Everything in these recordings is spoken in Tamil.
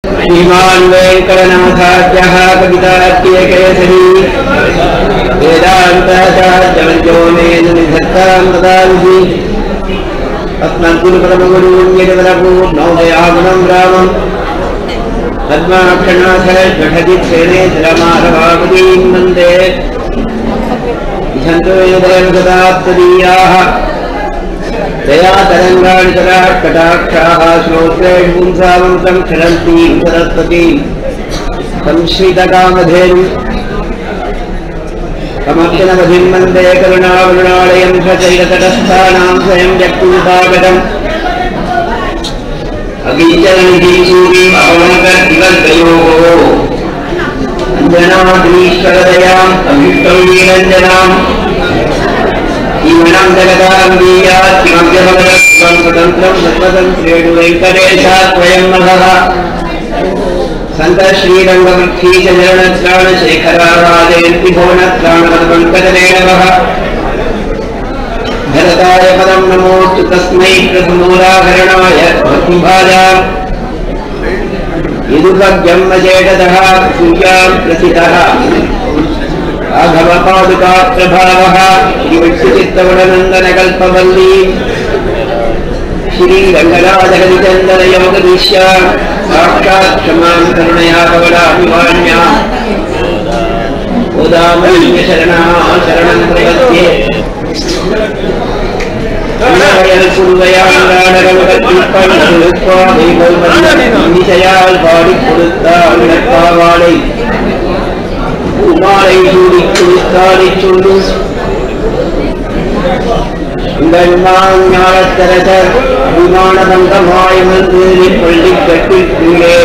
श्रीमान् वेङ्कटनाथार्यः कवितार्क्यकेसरी वेदान्ताचार्यवर्यो मेन निधत्तां ददाविधि अस्मद्गुरुपरमगुरून् यजवरपूर्णोदयागुणं रामम् पद्माक्षनाथ जठजित्सेने रमारवापदीं वन्दे इषन्तो वेदेव गदात्तदीयाः दया तरङ्गाणि तदा कटाक्षाः श्रोत्रेषु पुंसामृतं क्षरन्तीं सरस्वतीं संश्रितकामधेनु समक्षनवधिं वन्दे करुणावरुणालयं सचैरतटस्थानां स्वयं व्यक्तिविभागतम् अगिञ्चननिधिसूरीम् अवनकर्तिवद्वयोः अञ्जनाद्रीश्वरदयाम् अभीष्टं वीरञ्जनाम् जीवनं जगदाङ्गीयात् किमभ्यभवत् स्वतन्त्रं सर्वतन्त्रेणु वेङ्कटेशात् स्वयं नभः सन्त श्रीरङ्गवृक्षीचरणत्राणशेखराराजयन्ति भुवनत्राणवद्वङ्कटरेणवः भरताय पदं नमोऽस्तु तस्मै प्रथमोदाहरणाय भक्तिभाजा यदुभग्यम्मचेटतः सूर्यां प्रसितः राघवपादुकाप्रभावः श्रीवत्सचित्तवडनन्दनकल्पवल्ली श्रीरङ्गराजहरिचन्दनयोगदृश्या साक्षात् क्षमां करुणया कवलाभिवाण्या उदामण्यशरणा शरणं प्रपद्ये பாடிக் கொடுத்தாள் பாவாடை உமாலை சூடி கொடுத்தாலை சொல்லு உங்கள் ஞானத்தரசர் அபிமான பங்கமாயமர்ந்து பள்ளி கட்டில் கீழே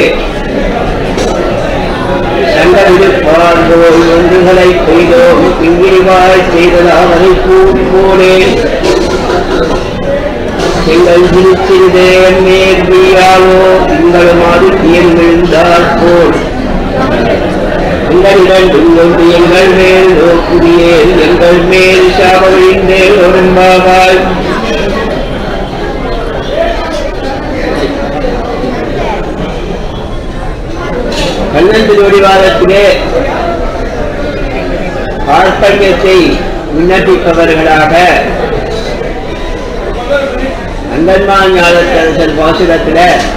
சங்கவிருப்பார்போல் ஒன்றுகளை பெய்தோம் பிங்கிரிவாய் செய்ததாவதை கூடி போலே எங்கள் திருச்சிறுதேவன் மேற்பியாவோ திங்களும் ஆதித்யம் விழுந்தால் போல் எங்களிடம் எங்கள் மேல் நோக்குடியேன் எங்கள் மேல் சாபவிழ்ந்தேன் ஒரும்பாவாய் கண்ணன் திருவடிவாதத்திலே கார்பண்யத்தை விண்ணப்பிப்பவர்களாக அந்தன்மான் ஞானத்தரசர் பாசுரத்துல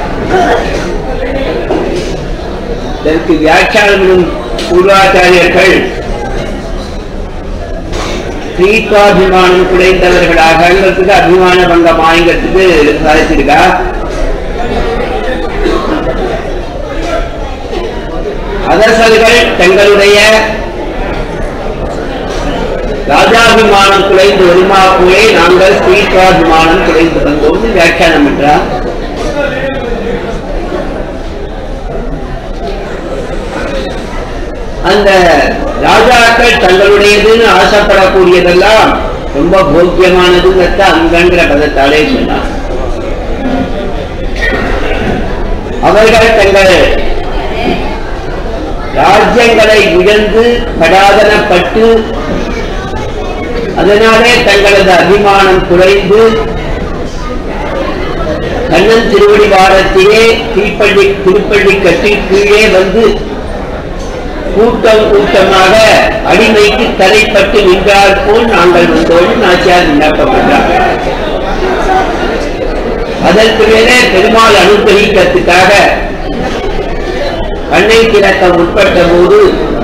இதற்கு வியாக்கியானங்களும் பூர்வாச்சாரியர்கள் ஸ்ரீத்வாபிமானம் குறைந்தவர்களாகங்கிறதுக்கு அபிமான பங்கமாய்ங்கிறதுக்கு சாதிச்சிருக்கா அரசர்கள் தங்களுடைய ராஜாபிமானம் குறைந்து வருமா போலே நாங்கள் ஸ்ரீத்வாபிமானம் குறைந்து வந்தோம் வியாக்கியானம் என்றார் அந்த ராஜாக்கள் தங்களுடையதுன்னு ஆசைப்படக்கூடியதெல்லாம் ரொம்ப போக்கியமானதுங்கிறத அங்கங்கிற பதத்தாலே சொன்னார் அவர்கள் தங்கள் ராஜ்யங்களை இழந்து படாதனப்பட்டு அதனாலே தங்களது அபிமானம் குறைந்து கண்ணன் திருவடி வாரத்திலே தீப்பள்ளி திருப்பள்ளி கட்டி கீழே வந்து கூட்டம் கூட்டமாக அடிமைக்கு தலைப்பட்டு நின்றால் போல் நாங்கள் வந்தோம் நாச்சியார் விண்ணப்பப்பட்டார் அதற்கு மேலே பெருமாள் அனுகிரகிக்கிறதுக்காக கண்ணை திறக்க முற்பட்ட போது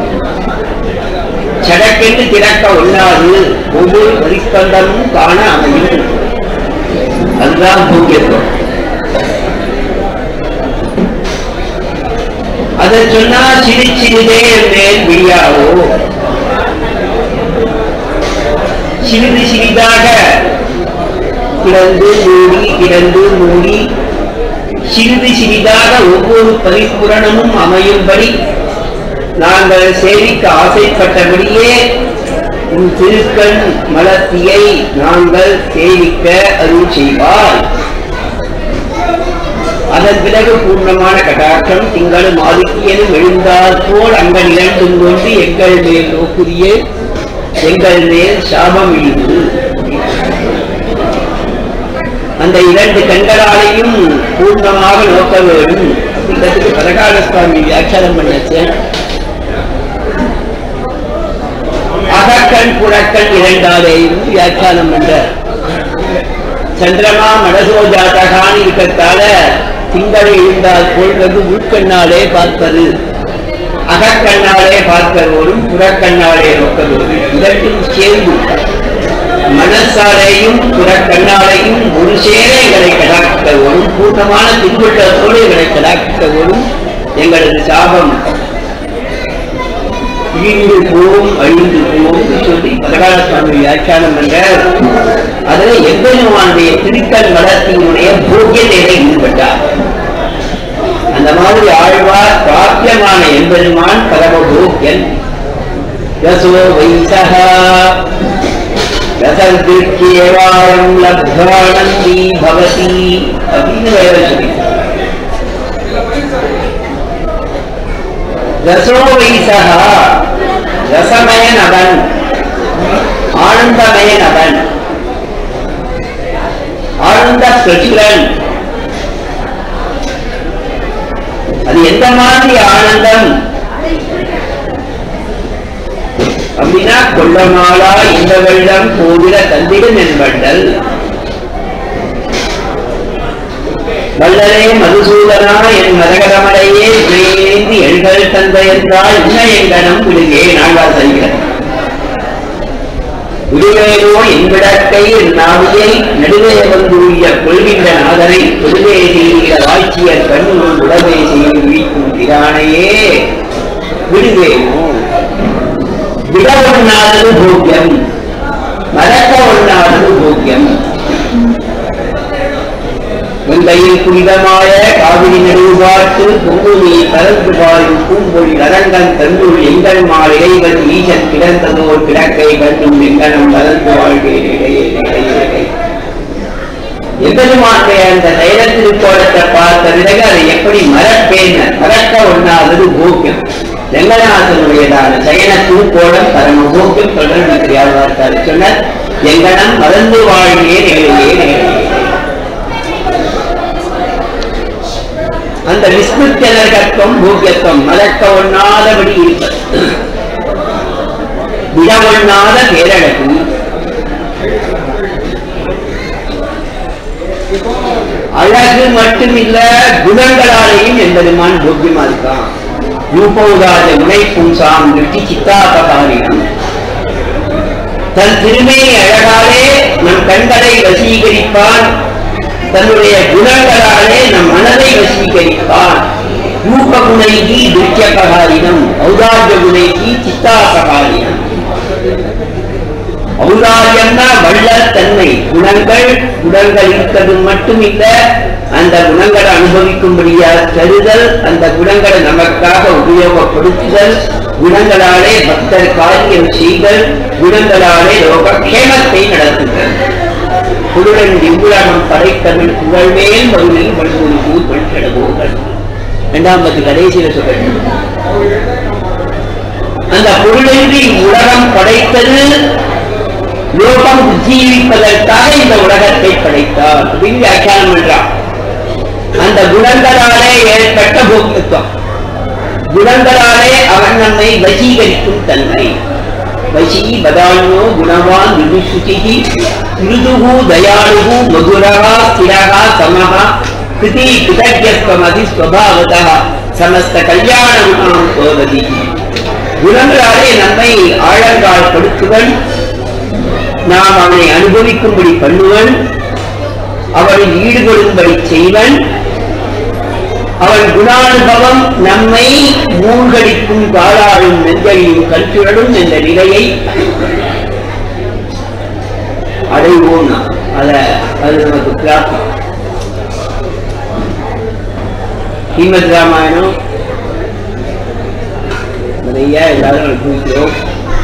சடக்கென்று திறக்க ஒண்ணாது ஒவ்வொரு பரிஸ்பந்தமும் காண அமையும் அதுதான் பூக்கியத்துவம் அதை சொன்னா சிறு சிறிதே மேல் விடியாவோ சிறிது சிறிதாக கிடந்து மூடி கிடந்து மூடி சிறிது சிறிதாக ஒவ்வொரு பரிபூரணமும் அமையும்படி நாங்கள் சேவிக்க ஆசைப்பட்டபடியே உன் திருக்கண் மலத்தியை நாங்கள் சேவிக்க அருள் செய்வார் அதன் பிறகு பூர்ணமான கடாட்சம் திங்களும் ஆதிக்கியனும் எழுந்தால் போல் அங்கள் இரண்டும் கொண்டு எங்கள் மேல் நோக்குரிய எங்கள் மேல் சாபம் இழிவு அந்த இரண்டு கண்களாலையும் பூர்ணமாக நோக்க வேண்டும் அப்படி மந்திரத்துக்கு பரகால சுவாமி வியாக்கியானம் பண்ணச்சு அகக்கண் புறக்கண் இரண்டாலேயும் வியாக்கியானம் பண்ற சந்திரமா மனசோ ஜாதகான்னு இருக்கிறதால திங்களை இருந்தால் கொள்வது உள்கண்ணாலே பார்ப்பது அகக்கண்ணாலே பார்ப்பதோடும் புறக்கண்ணாலே நோக்கதோடும் இரண்டும் சேர்ந்து மனசாலையும் புறக்கண்ணாலையும் ஒரு சேர எங்களை கடாக்கவும் கூட்டமான பின்பற்றத்தோடு எங்களை கடாக்கவும் எங்களது சாபம் இழிந்து போம் அழிந்து போம் சொல்லி பரகால சுவாமி வியாக்கியானம் என்ற அதில் எவ்வளவானுடைய திருக்கல் வளர்ச்சியினுடைய போக்கிய நிலை ஈடுபட்டார் அந்த மாதிரி ஆழ்வார் பிராபியமான எம்பெருமான் பரமபோக்கியன் யசோ வைசகா ரசர்கிருக்கியவாரம் லப்தானந்தி பவதி அப்படின்னு வேற சொல்லி ரசோ வைசகா ரசமயன் அவன் ஆனந்தமயன் அவன் ஆனந்த பிரச்சுரன் அது எந்த மாதிரி ஆனந்தம் அப்படின்னா கொள்ளமாலா இந்த வெள்ளம் கோவில தந்திடும் என்பண்டல் வல்லரே மதுசூதனா என் மரகரமலையே விரையேந்தி எண்கள் தந்தை என்றால் இன்ன எங்கனம் விடுகே நாள்வார் சரிகிறேன் விடுவேனோ என் விடக்கை என் நாவியை நடுவே வந்துள்ள கொள்கின்ற நாதனை விடுவே செய்கிற வாழ்ச்சியர் கண்ணுள் உடவே செய்து விழிக்கும் திரானையே விடுவேனோ விட ஒண்ணாதது போக்கியம் மறக்க ஒண்ணாதது போக்கியம் முந்தையில் புனிதமாய காவிரி நடுவாட்டு பொங்குனி பரந்து பாயும் பூம்பொழி நரங்கன் தன்னுள் எங்கள் மால் இறைவன் ஈசன் கிடந்ததோர் கிடக்கை கண்டும் எங்கனம் பரந்து வாழ்கிறேன் இடையே இடையே எம்பெருமானுடைய அந்த தைரத்திருக்கோலத்தை பார்த்த பிறகு அதை எப்படி மறப்பேன் மறக்க ஒண்ணாதது போக்கியம் ரெங்கநாதனுடையதான சயன திருக்கோலம் பரம போக்கியம் தொடர்ந்து யாழ்வார்த்தாரு சொன்னார் எங்கனம் மறந்து வாழ்கிறே நிகழ்வே நிகழ்வே அந்த விஸ்மிருத்தனகத்துவம் போக்கியத்துவம் மறக்க ஒண்ணாதபடி இருப்பது விட ஒண்ணாத பேரழகு அழகு மட்டுமில்ல குணங்களாலேயும் எம்பெருமான் போக்கியமா இருக்கான் ரூபௌதாஜ முனை பும்சாம் நிறுத்தி சித்தாபகாரியம் தன் திருமையை அழகாலே நம் கண்களை வசீகரிப்பான் தன்னுடைய குணங்களாலே நம் மனதை வசீகரிப்பான் ரூப குணைகி திருஷ்யபகாரினம் ஔதார்ய குணைகி சித்தாபகாரினம் ஔதாரியம்னா வள்ளத்தன்மை குணங்கள் குணங்கள் இருக்கிறது மட்டுமில்ல அந்த குணங்களை அனுபவிக்கும்படியா தருதல் அந்த குணங்களை நமக்காக உபயோகப்படுத்துதல் குணங்களாலே பக்தர் காரியம் செய்தல் குணங்களாலே லோகக்ஷேமத்தை நடத்துதல் குருடன் இவ்வுலகம் படைத்தவன் புகழ்மேல் மருளில் வல்குரு பூ பல்கடவோகள் இரண்டாம் பத்து கடைசியில சொல்றேன் அந்த பொருளின்றி உலகம் படைத்தது லோகம் ஜீவிப்பதற்காக இந்த உலகத்தை படைத்தார் அப்படின்னு வியாக்கியானம் பண்றான் அந்த குணங்களாலே ஏற்பட்ட போக்கியத்துவம் குணங்களாலே அவன் நம்மை வசீகரிக்கும் தன்மை வசி பதான்யோ குணவான் விதுசுச்சி மிருதுகு தயாளுகு மதுரகா ஸ்திரகா சமஹா கிருதி கிருதஜஸ்வமதி ஸ்வபாவதா சமஸ்த கல்யாண குணம் சோததி குணங்களாலே நம்மை ஆழங்கால் படுத்துவன் நாம் அவனை அனுபவிக்கும்படி பண்ணுவன் அவனில் ஈடுபடும்படி செய்வன் அவன் குணானுபவம் நம்மை மூழ்கடிக்கும் காலாடும் நெஞ்சையும் கல்சுரடும் என்ற நிலையை அடைவோம் நாம் அத அது நமக்கு பிராப்தம் ஸ்ரீமத் ராமாயணம் நிறைய எல்லாரும் அனுபவிக்கிறோம்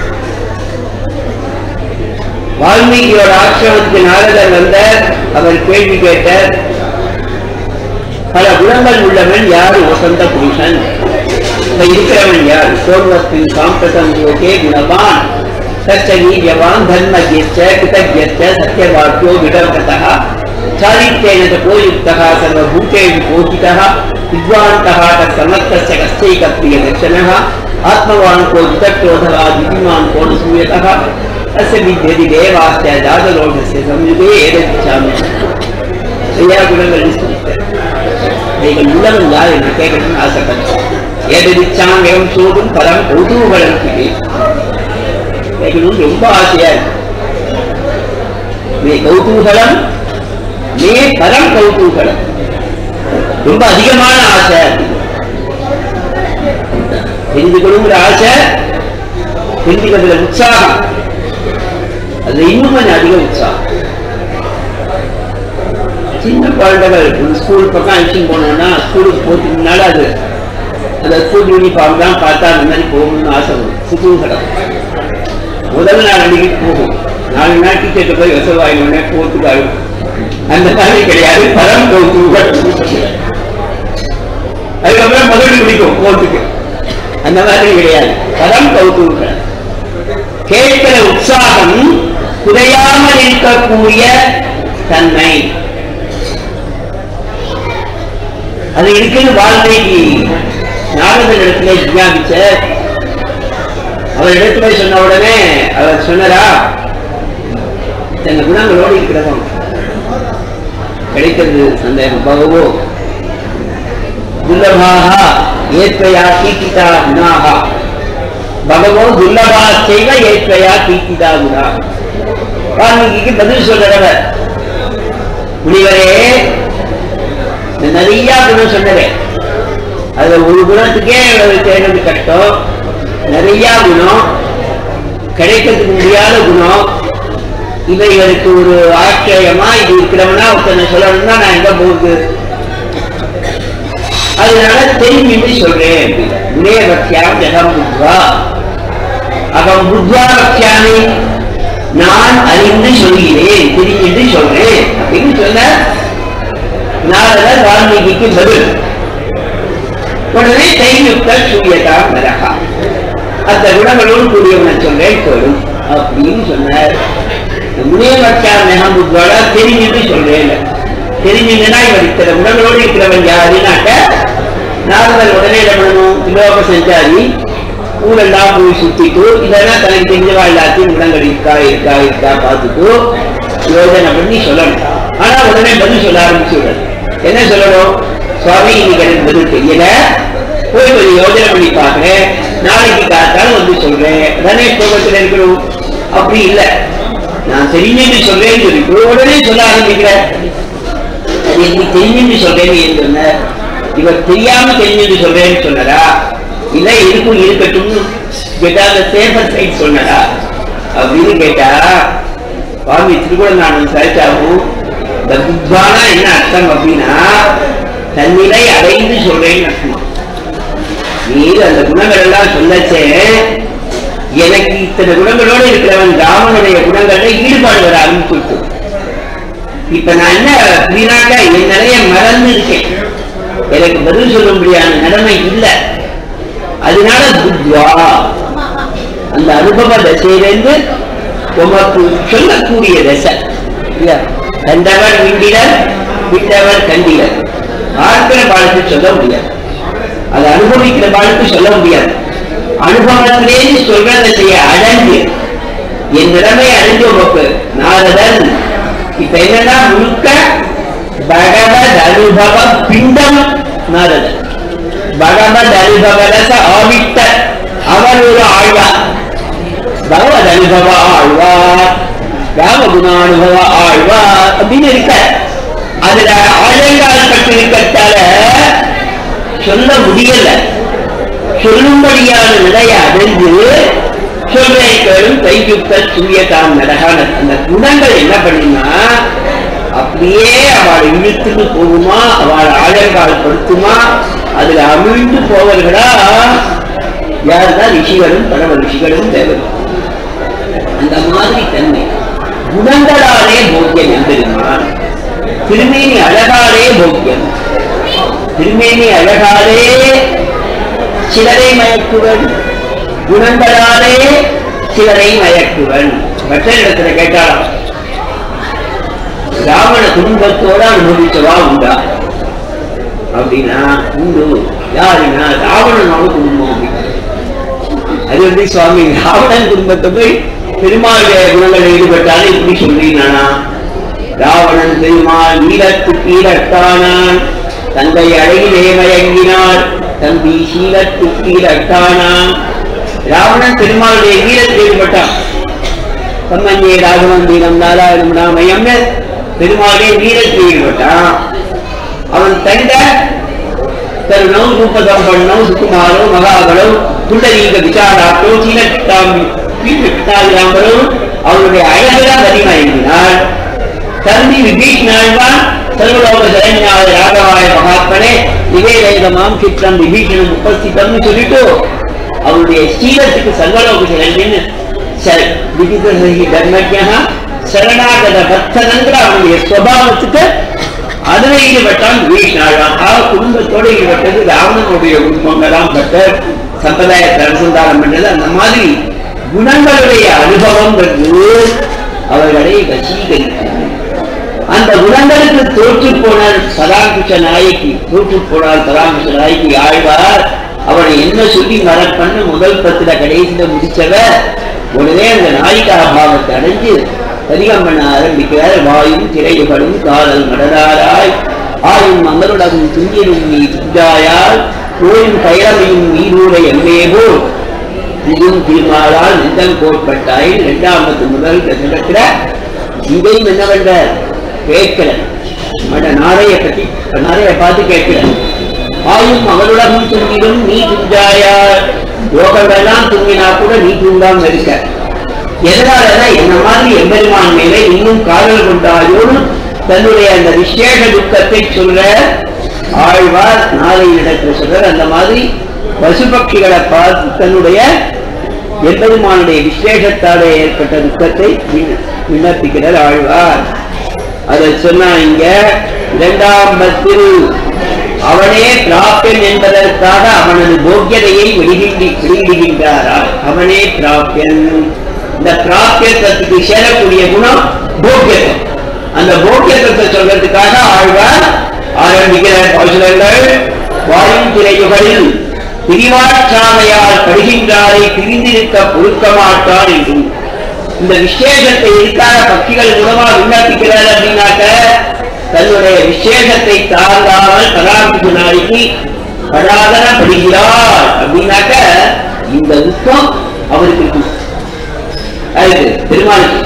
வால்மீகியோட ஆசிரமத்துக்கு நாரதர் வந்தார் அவர் கேள்வி கேட்டார் பல குணங்கள் உள்ளவன் யார் வசந்த புருஷன் இப்ப இருக்கிறவன் யார் சோர்வத்தின் சாம்பிரதம் யோகே குணவான் சச்ச நீஜவான் தர்மஜ்யச்ச கிருதஜ்யச்ச சத்யவாக்கியோ விடர்கதः சாரித்யேன போயுக்தः சர்வபூதேஷு போஷிதः विद्वान्तः तत्समर्थस्य कस्यैकप्रियदर्शनः आत्मवान् को जितक्रोधः दितिमान् को न सूयतः तस्य विद्यति देवास्य जातरोषस्य संयुगे एतच्छामि ஐயா குணங்கள் நீங்கள் உள்ளவன் யார் என்று கேட்கணும்னு ஆசைப்பட்டேன் ஏதடிச்சாங்கம் சோதும் பரம் கௌதூகலம் கேட்கணும்னு ரொம்ப ஆசையா இருக்கு மே கௌதூகலம் மே பரம் கௌதூகலம் ரொம்ப அதிகமான ஆசை தெரிஞ்சுக்கணுங்கிற ஆசை தெரிஞ்சுக்கிறதுல உற்சாகம் அது இன்னும் கொஞ்சம் அதிக உற்சாகம் சின்ன குழந்தைகள் ஸ்கூல் பக்கம் அழைச்சிட்டு போனோம்னா ஸ்கூலுக்கு போறதுக்கு முன்னால அது அந்த ஸ்கூல் யூனிஃபார்ம் தான் பார்த்தா அந்த மாதிரி போகணும்னு ஆசை வரும் குதூகலம் முதல் நாள் அன்னைக்கு போகும் நாலு நாள் டீச்சர்கிட்ட போய் விசவாய் உடனே போட்டுக்கு அழுகும் அந்த மாதிரி கிடையாது பரம் கௌதூகல் அதுக்கப்புறம் முதல் பிடிக்கும் போட்டுக்கு அந்த மாதிரி கிடையாது பரம் கௌதூகல் கேட்கிற உற்சாகம் குறையாமல் இருக்கக்கூடிய தன்மை அது இருக்குன்னு வாழ்க்கைக்கு நாரதன் இடத்துல விஞ்ஞாபிச்ச அவர் இடத்துல போய் சொன்ன உடனே அவர் சொன்னரா தன் குணங்களோடு இருக்கிறவன் கிடைக்கிறது சந்தேகம் பகவோ துர்லபாக ஏற்பையா கீர்த்திதா குணாக பகவோ துர்லபா செய்வ ஏற்பையா கீர்த்திதா குணா வால்மீகிக்கு பதில் சொல்றவர் முனிவரே இந்த நிறைய குணம் சொன்னதே அதுல ஒரு குணத்துக்கே தேர்ந்தது கஷ்டம் நிறைய குணம் கிடைக்கிறதுக்கு முடியாத குணம் இவைகளுக்கு ஒரு ஆச்சரியமா இது இருக்கிறவனா ஒருத்தனை சொல்லணும்னா நான் எங்க போகுது அதனால தெரிஞ்சு சொல்றேன் முனே பக்தியாம் ஜெகம் புத்வா அகம் புத்வா பக்தியாமி நான் அறிந்து சொல்கிறேன் தெரிஞ்சுட்டு சொல்றேன் அப்படின்னு சொன்ன நாரதர் வால்மீகிக்கு பதில் உடனே தையுக்த சூரியதாம் நரகா அந்த குணங்களோடு கூடியவனை சொல்றேன் கேளும் அப்படின்னு சொன்னார் முனியவர்ச்சா மெஹமுத்வாடா தெரிஞ்சுட்டு சொல்றேன் தெரிஞ்சுங்கன்னா இவர் இத்தனை குணங்களோடு இருக்கிறவன் யாருன்னாக்க நாரதர் உடனே என்ன பண்ணணும் திலோக சஞ்சாரி ஊரெல்லாம் போய் சுத்திட்டு இதெல்லாம் தனக்கு தெரிஞ்சவா எல்லாத்தையும் குணங்கள் இருக்கா இருக்கா இருக்கா பார்த்துட்டு யோஜனை பண்ணி சொல்லணும் ஆனா உடனே பதில் சொல்ல ஆரம்பிச்சு விடணும் என்ன சொல்லணும் சுவாமி இன்னைக்கு எனக்கு பதில் தெரியல போய் ஒரு யோஜனை பண்ணி பார்க்கிறேன் நாளைக்கு காத்தாலும் வந்து சொல்றேன் உடனே கோபத்தில் இருக்கணும் அப்படி இல்ல நான் தெரிஞ்சுன்னு சொல்றேன்னு சொல்லிட்டு உடனே சொல்ல ஆரம்பிக்கிறேன் அது எப்படி தெரிஞ்சுன்னு சொல்றேன்னு ஏன் சொன்ன இவர் தெரியாம தெரிஞ்சுன்னு சொல்றேன்னு சொன்னரா இல்ல இருக்கும் இருக்கட்டும்னு கேட்டா அந்த சேஃபர் சைட் சொன்னரா அப்படின்னு கேட்டா சுவாமி திருக்குறள் சரிச்சாவும் இந்த புத்வானா என்ன அர்த்தம் அப்படின்னா தன்னிலை அடைந்து சொல்றேன்னு அர்த்தம் நீ அந்த குணங்கள் எல்லாம் சொல்லச்சே எனக்கு இத்தனை குணங்களோடு இருக்கிறவன் ராமனுடைய குணங்கள்ல ஈடுபாடு வர ஆரம்பிச்சுட்டு இப்ப நான் என்ன அப்படின்னாக்க என் நிலைய மறந்து இருக்கேன் எனக்கு பதில் சொல்ல முடியாத நிலைமை இல்லை அதனால புத்வா அந்த அனுபவ தசையிலிருந்து உமக்கு சொல்லக்கூடிய தசை இல்லையா? கண்டவர் விண்டிலர் விட்டவர் கண்டிலர் பார்க்கிற பாடத்தை சொல்ல முடியாது அதை அனுபவிக்கிற பாடத்தை சொல்ல முடியாது அனுபவத்திலேருந்து சொல்றதை செய்ய அடைஞ்சு என் நிலைமை அடைஞ்சு உமக்கு நாரதன் இப்ப என்னன்னா முழுக்க பகவத் அனுபவ பிண்டம் நாரதன் பகவத் அனுபவ ரச ஆவித்த அவர் ஒரு ஆழ்வார் பகவத் அனுபவ ஆழ்வார் ராமகுணானுபவ ஆழ்வார் அப்படின்னு இருக்க அதுல ஆழங்கால் பட்டு இருக்கத்தால சொல்ல முடியல சொல்லும்படியான நிலையை அடைந்து சொல்றேன் கையுக்த சூரியகாம் நடகான அந்த குணங்கள் என்ன பண்ணினா அப்படியே அவளை இழுத்துட்டு போகுமா அவள் ஆழங்கால் படுத்துமா அதுல அமிழ்ந்து போவர்களா யாருதான் ரிஷிகளும் பரவ ரிஷிகளும் தேவரும் அந்த மாதிரி தன்மை குணங்களாலே போக்கியம் எம்பெருமான் திருமேனி அழகாலே போக்கியம் திருமேனி அழகாலே சிலரை மயக்குவன் குணங்களாலே சிலரை மயக்குவன் மற்ற இடத்துல கேட்டாலும் ராவண குடும்பத்தோட அனுபவிச்சவா உண்டா அப்படின்னா உண்டு யாருன்னா ராவணனோட குடும்பம் அப்படின்னு அது எப்படி சுவாமி ராவணன் குடும்பத்தை போய் பெருமாளுடைய குணங்களில் ஈடுபட்டாலும் இப்படி சொல்றீங்கன்னா ராவணன் பெருமாள் நீலத்து கீழட்டானான் தந்தை அழகிலே மயங்கினார் தம்பி சீலத்து கீழட்டானான் ராவணன் பெருமாளுடைய வீரத்தில் ஈடுபட்டான் கம்மஞ்சே ராகவன் வீரம் நாலாயிரம் ராமயம்னு பெருமாளே வீரத்தில் ஈடுபட்டான் அவன் தண்ட தருணம் ரூபதம்பண்ணம் சுகுமாரோ மகாபலோ புண்டரீக விசாராட்டோ சீனட்டாம் பீட்டாம்பரோ அவருடைய அழகுதான் அதிகமாயிருந்தார் தம்பி விபீஷ்ணாழ்வான் சர்வலோக சரண்யாய ராகவாய மகாத்மனே நிவேதமாம் சித்திரம் விபீஷணம் உபஸ்திதம்னு சொல்லிட்டு அவருடைய ஸ்ரீலத்துக்கு சர்வலோக சரண்யன்னு சரி விதிதர்ஹி தர்மஜா சரணாகத பக்தனங்கிற அவனுடைய சுவாவத்துக்கு அதுல ஈடுபட்டான் வீழ்நாளான் ஆக குடும்பத்தோடு ஈடுபட்டது ராவணனுடைய குடும்பங்களாம் பட்ட சம்பிரதாயத்தை அனுசந்தாரம் பண்ணது அந்த மாதிரி குணங்களுடைய அனுபவங்கிறது அவர்களை வசீகரிக்கும் அந்த குணங்களுக்கு தோற்று போனார் சதாங்குஷ நாயகி தோற்று போனார் சதாங்குஷ நாயகி ஆழ்வார் அவனை என்ன சொல்லி மரப்பண்ணு முதல் பத்துல கடைசியில முடிச்சவ உடனே அந்த நாயிகா பாவத்தை அடைஞ்சு அதிகம் பண்ண ஆரம்பிக்கிறார் வாயும் திரையுகளும் காதல் மடலாராய் ஆயும் அமருடகும் துஞ்சிலும் நீ துஞ்சாயால் கோயும் கைரமையும் நீரூரை எம்மேபோல் இதுவும் திருமாலால் நெஞ்சம் கோட்பட்டாய் இரண்டாமத்து முதல் நடக்கிற இதையும் என்ன பண்ற கேட்கல மட நாரைய பத்தி நாரைய பார்த்து கேட்கல ஆயும் அவருடனும் துங்கிடும் நீ துஞ்சாயா யோகமெல்லாம் துங்கினா கூட நீ தூங்காம இருக்க எதனாலனா என்ன மாதிரி எம்பெருமான் மேலே இன்னும் காதல் கொண்டாயோன்னு தன்னுடைய அந்த விசேஷ துக்கத்தை சொல்ற ஆழ்வார் நாளை நடக்கிற சொல்றார் அந்த மாதிரி பசுபக்ஷிகளை பார்த்து தன்னுடைய எம்பெருமானுடைய விசேஷத்தாலே ஏற்பட்ட துக்கத்தை விண்ண- விண்ணப்பிக்கிறார் ஆழ்வார் அதை சொன்னா இங்க இரண்டாம் பத்தில் அவனே பிராப்யன் என்பதற்காக அவனது போக்கியதையை வெளியிடி வெளியிடுகின்றாரா அவனே பிராப்யன் இந்த பிராப்யத்துக்கு சேரக்கூடிய குணம் போக்கியத்துவம் அந்த போக்கியத்துவத்தை சொல்றதுக்காக ஆழ்வார் ஆரம்பிக்கிற பாசுரங்கள் வாயும் திரையுகளில் பிரிவாற்றாமையால் படுகின்றாரை பிரிந்திருக்க பொறுக்க மாட்டான் என்றும் இந்த விசேஷத்தை இருக்காத பக்திகள் மூலமா விண்ணப்பிக்கிறார் அப்படின்னாக்க தன்னுடைய விசேஷத்தை தாங்காமல் பராமரிப்பு நாளைக்கு படாதனப்படுகிறார் அப்படின்னாக்க இந்த துக்கம் அவருக்கு இருக்கும் அதுக்கு பெருமாளுக்கு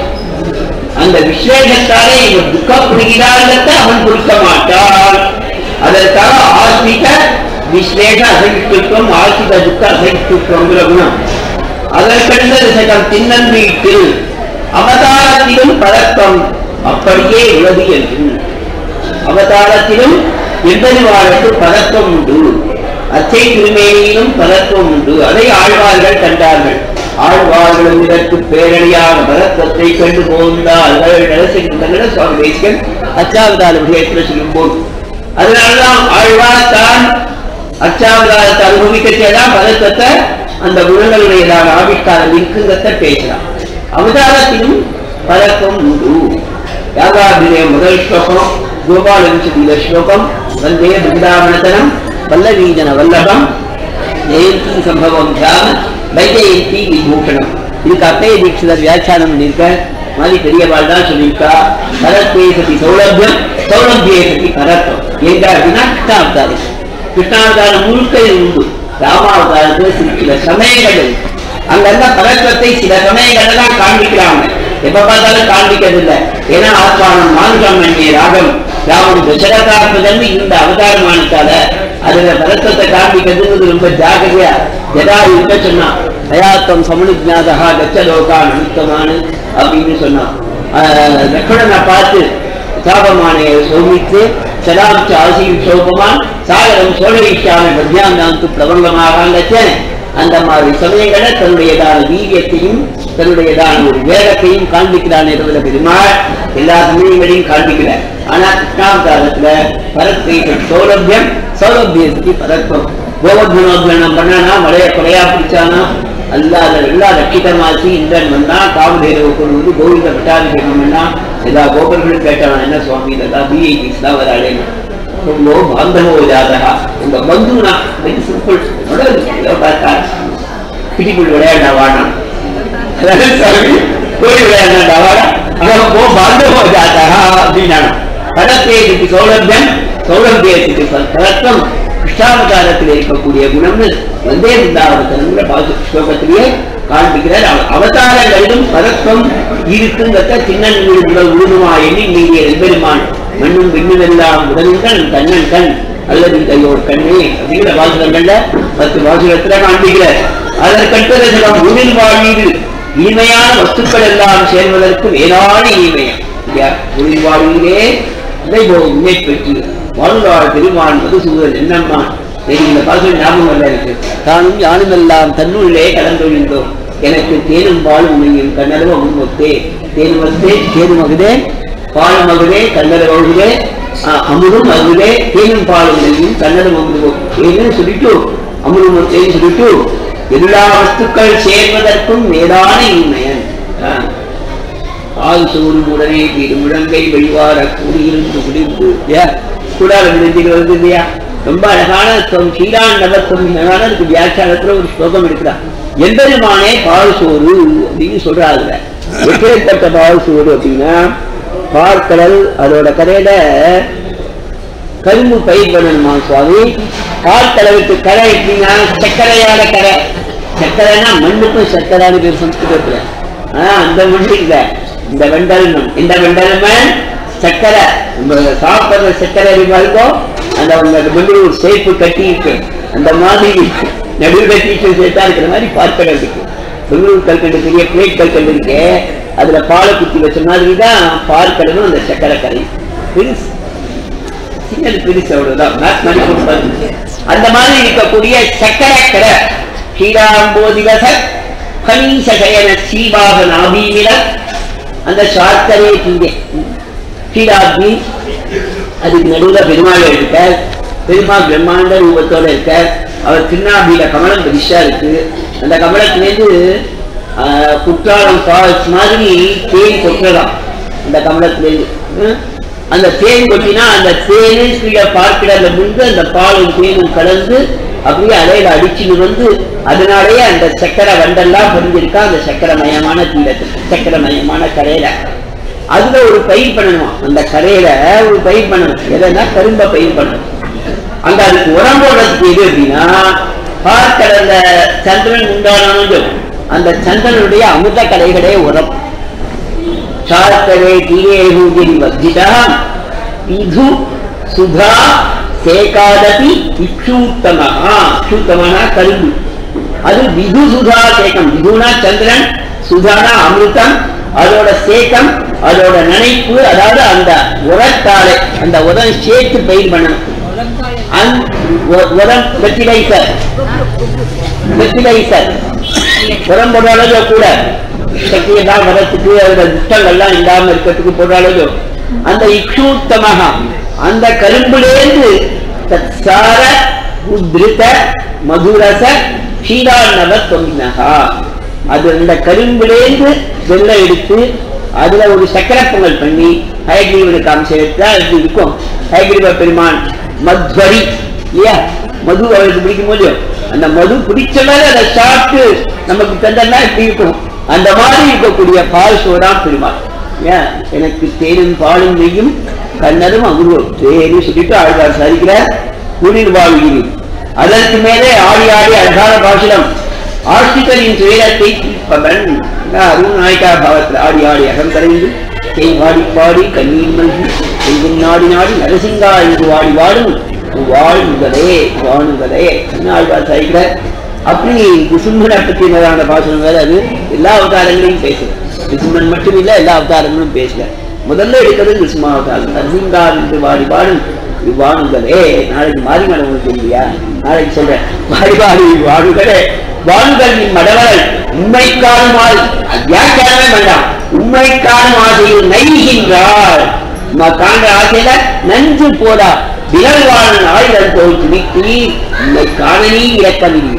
அந்த விசேஷத்தாலே இவன் துக்கப்படுகிறார்கிறத அவன் கொடுக்க மாட்டான் அதற்காக ஆத்மிக விஸ்லேஷ அசகித்துவம் ஆசிக துக்க அசகித்துவங்கிற குணம் அதற்கடுத்த திசைகள் திண்ணன் வீட்டில் அவதாரத்திலும் பழக்கம் அப்படியே உள்ளது என்று அவதாரத்திலும் எம்பெருமானுக்கு பதக்கம் உண்டு அச்சை திருமேனியிலும் பதக்கம் உண்டு அதை ஆழ்வார்கள் கண்டார்கள் ஆழ்வார்களும் இதற்கு பேரழியான பரத்வத்தை கண்டு போந்தார்கள் நரசிங்கங்கள சுவாமி தேசிகன் அச்சாவதார விஷயத்தில் சொல்லும் போது அதனாலதான் ஆழ்வார் தான் அச்சாவதாரத்தை அனுபவிக்கச்சேதான் பதத்தத்தை அந்த குணங்களுடையதான ஆவிஷ்காரம் இருக்குங்கிறத பேசலாம் அவதாரத்திலும் பழக்கம் உண்டு யாகாபிரிய முதல் ஸ்லோகம் கோபாலவிசதீத ஸ்லோகம் வந்தே பிருந்தாவனதனம் வல்லவீஜன வல்லபம் ஜெயந்தி சம்பவம் தியான வைஜெயந்தி விபூஷணம் இதுக்கு அப்பைய தீட்சிதர் வியாக்கியானம் பண்ணியிருக்க மாதிரி பெரியவாள் தான் சொல்லியிருக்கா பரத்வே சதி சௌலபியம் சௌலபியே சதி பரத்வம் எங்க அப்படின்னா கிருஷ்ணாவதாரம் கிருஷ்ணாவதாரம் முழுக்க இது உண்டு ராமாவதாரத்துல சில சில சமயங்கள் இருக்கு. அங்கங்க பரத்வத்தை சில சமயங்கள்ல தான் காண்பிக்கிறாங்க எப்ப பார்த்தாலும் காண்பிக்கிறது இல்ல ஏன்னா ஆத்மானம் மானுகமன்ய ராகம் ராமன் தசரதாத்மதன் இந்த அவதாரமானத்தால அதுல பரத்வத்தை காண்பிக்கிறதுங்கிறது ரொம்ப ஜாகிரதையா ஜதா இருக்க சொன்னான் தயாத்தம் சமனுஜாதகா கச்சலோகான் அனுத்தமானு அப்படின்னு சொன்னான் ஆஹ் லக்ஷ்மணனை பார்த்து சாபமானைய சோமித்து சதாம் ஆசி சோபமான் சாகரம் சோழயிஷாமி மத்தியாந்தாந்து பிரபலமாக அந்த மாதிரி சமயங்களை தன்னுடையதான வீரியத்தையும் தன்னுடையதான ஒரு வேகத்தையும் காண்பிக்கிறானே தவிர பெருமாள் எல்லா சமயங்களையும் காண்பிக்கிறார் ஆனா கிருஷ்ணாவதாரத்துல பரத்தை சௌலபியம் சௌலபியத்துக்கு பரத்வம் கோவர்தனோத்கரணம் பண்ணானா மழைய கொலையா பிடிச்சானா அல்லாத எல்லா ரட்சிதமாச்சு இந்திரன் வந்தா காமதேரவை கொண்டு வந்து கோவிந்த பட்டாபிஷேகம் பண்ணா எல்லா கோபர்களும் கேட்டவன் என்ன சுவாமி இதெல்லாம் பிஐபிஸ் தான் வராளேன்னு ரொம்ப பாந்தவோ ஜாதகா உங்க பந்துனா வெரி சிம்பிள் பார்த்தா கிட்டிக்குள் விளையாடா வாடா கோழி விளையாடா வாடா அங்க போ பாந்தவோ ஜாதகா அப்படின்னா படத்தேஜத்துக்கு சௌலபியம் சௌலபியத்துக்கு பரத்தம் கிருஷ்ணாவதாரத்தில் இருக்கக்கூடிய குணம்னு வந்தே பிருந்தாவதனங்கிற பாசு ஸ்லோகத்திலேயே காண்பிக்கிறார் அவ- அவதாரங்களிலும் பரத்வம் இருக்குங்கிறத சின்ன உடல் உருதுமா எண்ணி நீங்க எம்பெருமான் மண்ணும் விண்ணுமெல்லாம் உடனுங்கள் கண்ணன் கண் அல்லது கையோர் கண்ணே அப்படிங்கிற வாசகங்கள்ல பத்து வாசகத்துல காண்பிக்கிறார் அதற்கடுத்தது சில உயிர் வாழ்வீடு இனிமையான வஸ்துக்கள் எல்லாம் சேர்வதற்கு வேளாண் இனிமையம் இல்லையா? உயிர் வாழ்விலே இதை உண்மை பெற்று வாழ்வாழ் பெருமான் மதுசூதன் என்னம்மா எனக்கு இந்த பாசல் ஞாபகம் வரல இருக்கு தானும் யானும் எல்லாம் தன்னுள்ளே கலந்தொழிந்தோம் எனக்கு தேனும் பாலும் உமையும் கண்ணளவு அமுதே தேனும் வந்தே தேனும் மகுதே பாலும் மகுதே கண்ணளவு அமுதே ஆஹ், அமுதும் மகுதே தேனும் பாலும் உமையும் கண்ணளவு அமுதுவோம் ஏன்னு சொல்லிட்டு அமுதும் மத்தேன்னு சொல்லிட்டு எல்லா வஸ்துக்கள் சேர்வதற்கும் மேலான இன்மையன் ஆஹ். ஆள் சூழ் உடனே தீரு முழங்கை வழிவார கூடியிருந்து குடிந்து இல்லையா கூடார விழுந்திகள் வருது இல்லையா ரொம்ப அழகான ஸ்லோகம் ஸ்ரீராண்டவத்துவம் அழகான அதுக்கு வியாக்கியானத்துல ஒரு ஸ்லோகம் எடுக்கிறான் எம்பெருமானே பால் சோறு அப்படின்னு சொல்றாங்க எப்பேற்பட்ட பால் சோறு அப்படின்னா பார்க்கடல் அதோட கரையில கரும்பு பயிர் பண்ணணுமா சுவாமி பார்க்கடலுக்கு கரை எப்படின்னா சர்க்கரையான கரை சர்க்கரைனா மண்ணுக்கும் சர்க்கரைன்னு பேர் சம்ஸ்கிருதத்துல ஆனா அந்த மண்ணு இல்ல இந்த வெண்டல் மண் இந்த வெண்டல் மண் சர்க்கரை நம்ம சாப்பிடுற சர்க்கரை அறிவா இருக்கும் அந்த உங்க மண்ணு ஒரு சேப்பு கட்டி இருக்கு அந்த மாதிரி நடுவு கட்டிட்டு சேர்த்தா இருக்கிற மாதிரி பார்க்கடல் இருக்கு பெங்களூர் கல்கண்டு பெரிய பிளேட் கல்கண்டு இருக்கு அதுல பாலை குத்தி வச்ச மாதிரி தான் பார்க்கடலும் அந்த சர்க்கரை கரை பெருசு சின்னது பெருசு அவ்வளவுதான் மேத்மெட்டிக்கல் பாருங்க அந்த மாதிரி இருக்கக்கூடிய சக்கரக்கரை ஸ்ரீராம்போதிவச கணீசகயன சீவாக நாபீமில அந்த சார்க்கரே தீங்க ஸ்ரீராப்தி அதுக்கு நடுவுல பெருமாள் இருக்க பெருமாள் பிரம்மாண்ட ரூபத்தோட இருக்க அவர் திருநாபியில கமலம் பெருசா இருக்கு அந்த கமலத்திலேருந்து ஆஹ், குற்றாலம் ஃபால்ஸ் மாதிரி தேன் கொட்டுறதாம் அந்த கமலத்திலேருந்து ஹம்? அந்த தேன் கொட்டினா அந்த தேனு கீழே பார்க்கிடல முன்பு அந்த பாலும் தேனும் கலந்து அப்படியே அலையில அடிச்சுன்னு வந்து அதனாலேயே அந்த சக்கரை வண்டெல்லாம் புரிஞ்சிருக்கா அந்த சக்கரமயமான தீரத்துக்கு சக்கரமயமான கரையில அதுல ஒரு பயிர் பண்ணணும் அந்த கரையில ஒரு பயிர் பண்ணணும் எதுனா கரும்ப பயிர் பண்ணணும் அங்க அதுக்கு உரம் போடுறதுக்கு எது அப்படின்னா பார்க்கடல சந்திரன் உண்டானாலும் அந்த சந்திரனுடைய அமுத கலைகளே உரம் சார்த்தவே தீரேகூதிரி வர்ஜிதா விது சுதா சேகாதபி இக்ஷூத்தமஹா இக்ஷூத்தமனா கரும்பு அது விது சுதா சேகம் விதுனா சந்திரன் சுதானா அமிர்தம் அதோட சேகம் அதோட நினைப்பு அதாவது அந்த உரத்தாலே அந்த உரம் சேர்த்து பயிர் பண்ணணும் அந்த உ- உரம் ஃபெர்டிலைசர் ஃபெர்டிலைசர் உரம் போடுற அளவு கூட சக்தி எல்லாம் வரத்துக்கு அதோட துஷ்டங்கள்லாம் இல்லாம இருக்கிறதுக்கு போடுற அளவு அந்த இக்ஷூத்தமாக அந்த கரும்புலேருந்து தற்சார உத்ரித மதுரச ஷீராநவ தொங்கினகா அது அந்த கரும்புலேருந்து வெள்ளம் எடுத்து அதுல ஒரு சக்கரை பொங்கல் பண்ணி ஹயக்ரீவனுக்கு அம்சம் எடுத்தா எப்படி இருக்கும் ஹயக்ரீவ பெருமான் மத்வரி இல்லையா மது அவருக்கு பிடிக்கும் போது அந்த மது பிடிச்ச மேல அதை சாப்பிட்டு நமக்கு தந்தா எப்படி இருக்கும் அந்த மாதிரி இருக்கக்கூடிய பால் சோதான் பெருமாள் ஏன் எனக்கு தேனும் பாலும் நெய்யும் கண்ணரும் அகுருவம் தேனி சொல்லிட்டு ஆழ்வார் சாதிக்கிறார் குளிர் வாழ்கிறேன் அதற்கு மேலே ஆடி ஆடி அழகான பாசுரம் ஆஸ்திகரின் துயரத்தை தீர்ப்பவன் அருண் நாயக்கா பாவத்தில் ஆடி ஆடி அகம் கரைந்து தேய் பாடி பாடி கண்ணீர் மல்கி எங்கும் நாடி நாடி நரசிங்கா என்று வாடி வாடும் வாழ்வுகளே வாணுகளே என்ன ஆழ்வார் சாதிக்கிறார் அப்படி குசும்பனை பற்றினதான பாசனம் வேற அது எல்லா அவதாரங்களையும் பேசுது குசும்பன் மட்டும் இல்ல எல்லா அவதாரங்களும் பேசல முதல்ல எடுக்கிறது குசுமா அவதாரம் நரசிங்கா என்று வாடி பாடும் வாணுகளே நாளைக்கு மாறி மடம் உங்களுக்கு இல்லையா நாளைக்கு சொல்றேன் மாறி வாடி வாணுகளே வாணுகளின் மடவர்கள் உண்மைக்கான ஆள் வியாக்கியானமே வேண்டாம் உண்மைக்கான ஆசையில் நைகின்றாள் நம்ம காண்ற ஆசையில நஞ்சு போடா விரல்வாழன் ஆயுதம் போல் துணித்தி உண்மை காணனி இறக்கவில்லை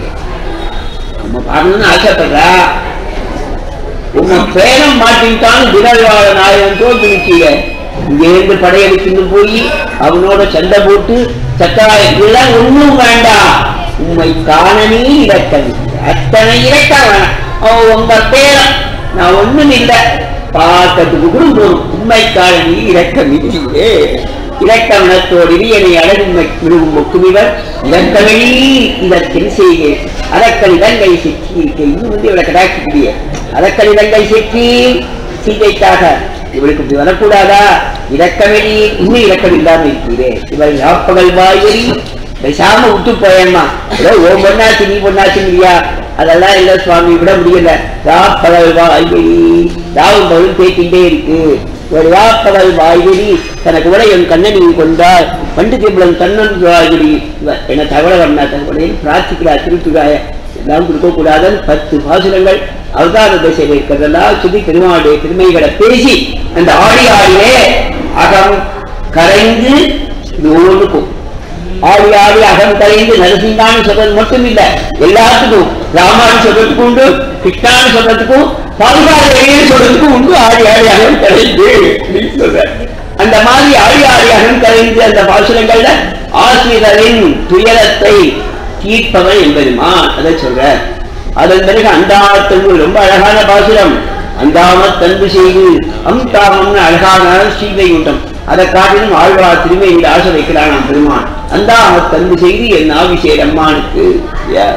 நம்ம பார்க்கணும்னு ஆசைப்படுறா உங்க பேரம் மாட்டின்ட்டான் விரல்வாழன் ஆயுதம் போல் துணிச்சீங்க இங்கேருந்து படையெடுத்துட்டு போய் அவனோட சண்டை போட்டு சக்காயெல்லாம் ஒண்ணும் வேண்டாம் உண்மை காணனே இலக்கம் அத்தனை இலக்கம் வேணாம் அவன் உங்க பேரன் நான் ஒண்ணும் இல்லை பார்க்கறதுக்கு கூட போதும் உண்மை காணனி இலக்கம் இல்லையே இலக்கணத்தோடு என்னை அழகுமை விழுவும் ஒக்குமிவர் இலக்கவழி இதற்கின் செய்கை அதற்கல் இலங்கை சிக்கி இருக்க இன்னும் வந்து இவளை கடாட்சிக்கூடிய அதற்கல் இலங்கை சிக்கி சீதைக்காக இவளுக்கு இப்படி வரக்கூடாதா இலக்கவெளி இன்னும் இலக்கம் இல்லாம இருக்கிறே இவள் யாப்பகல் வாய்வெளி பேசாம விட்டு போயம்மா ஏதோ ஓ பொண்ணாச்சு நீ பொண்ணாச்சு இல்லையா அதெல்லாம் இல்ல சுவாமி விட முடியல யாப்பகல் வாய்வெளி ராவும் பகலும் பேசிட்டே இருக்கு ஒரு யாப்பகல் வாய்வெளி தனக்கு கூட என் கண்ணனை கொண்டார் பண்டு தீபுடன் கண்ணன் வாய்வெளி என தகவல வண்ணா தகவலை பிரார்த்திக்கிறார் திருத்துகாய எல்லாம் கொடுக்க கூடாதன் பத்து பாசுரங்கள் அவதார திசையில் இருக்கிறதெல்லாம் சொல்லி பெருமாளுடைய பெருமைகளை பேசி அந்த ஆடி ஆடியே அகம் கரைந்து நூலுக்கும் ஆடி ஆடி அகம் கரைந்து நரசிங்கான்னு சொல்றது மட்டும் இல்ல எல்லாத்துக்கும் ராமான்னு சொல்றதுக்கும் உண்டு கிருஷ்ணான்னு சொல்றதுக்கும் பாதுகாப்பு சொல்றதுக்கும் உண்டு ஆடி ஆடி அகம் கரைந்து அப்படின்னு சொல்ற அந்த மாதிரி ஆடி ஆடி அகம் கரைந்து அந்த பாசுரங்கள்ல ஆசிரியரின் துயரத்தை தீர்ப்பவன் என்பதுமான் அதை சொல்ற அதன் பிறகு அந்தாமத்தன்பு ரொம்ப அழகான பாசுரம் அந்தாம தன்பு செய்து அம்தாமம்னு அழகான ஸ்ரீவை கூட்டம் அதை காட்டிலும் ஆழ்வார் திரும்ப இந்த ஆசை வைக்கிறான் பெருமான் அந்தாம தன்பு செய்து என் ஆபிஷேக் அம்மானுக்கு யார்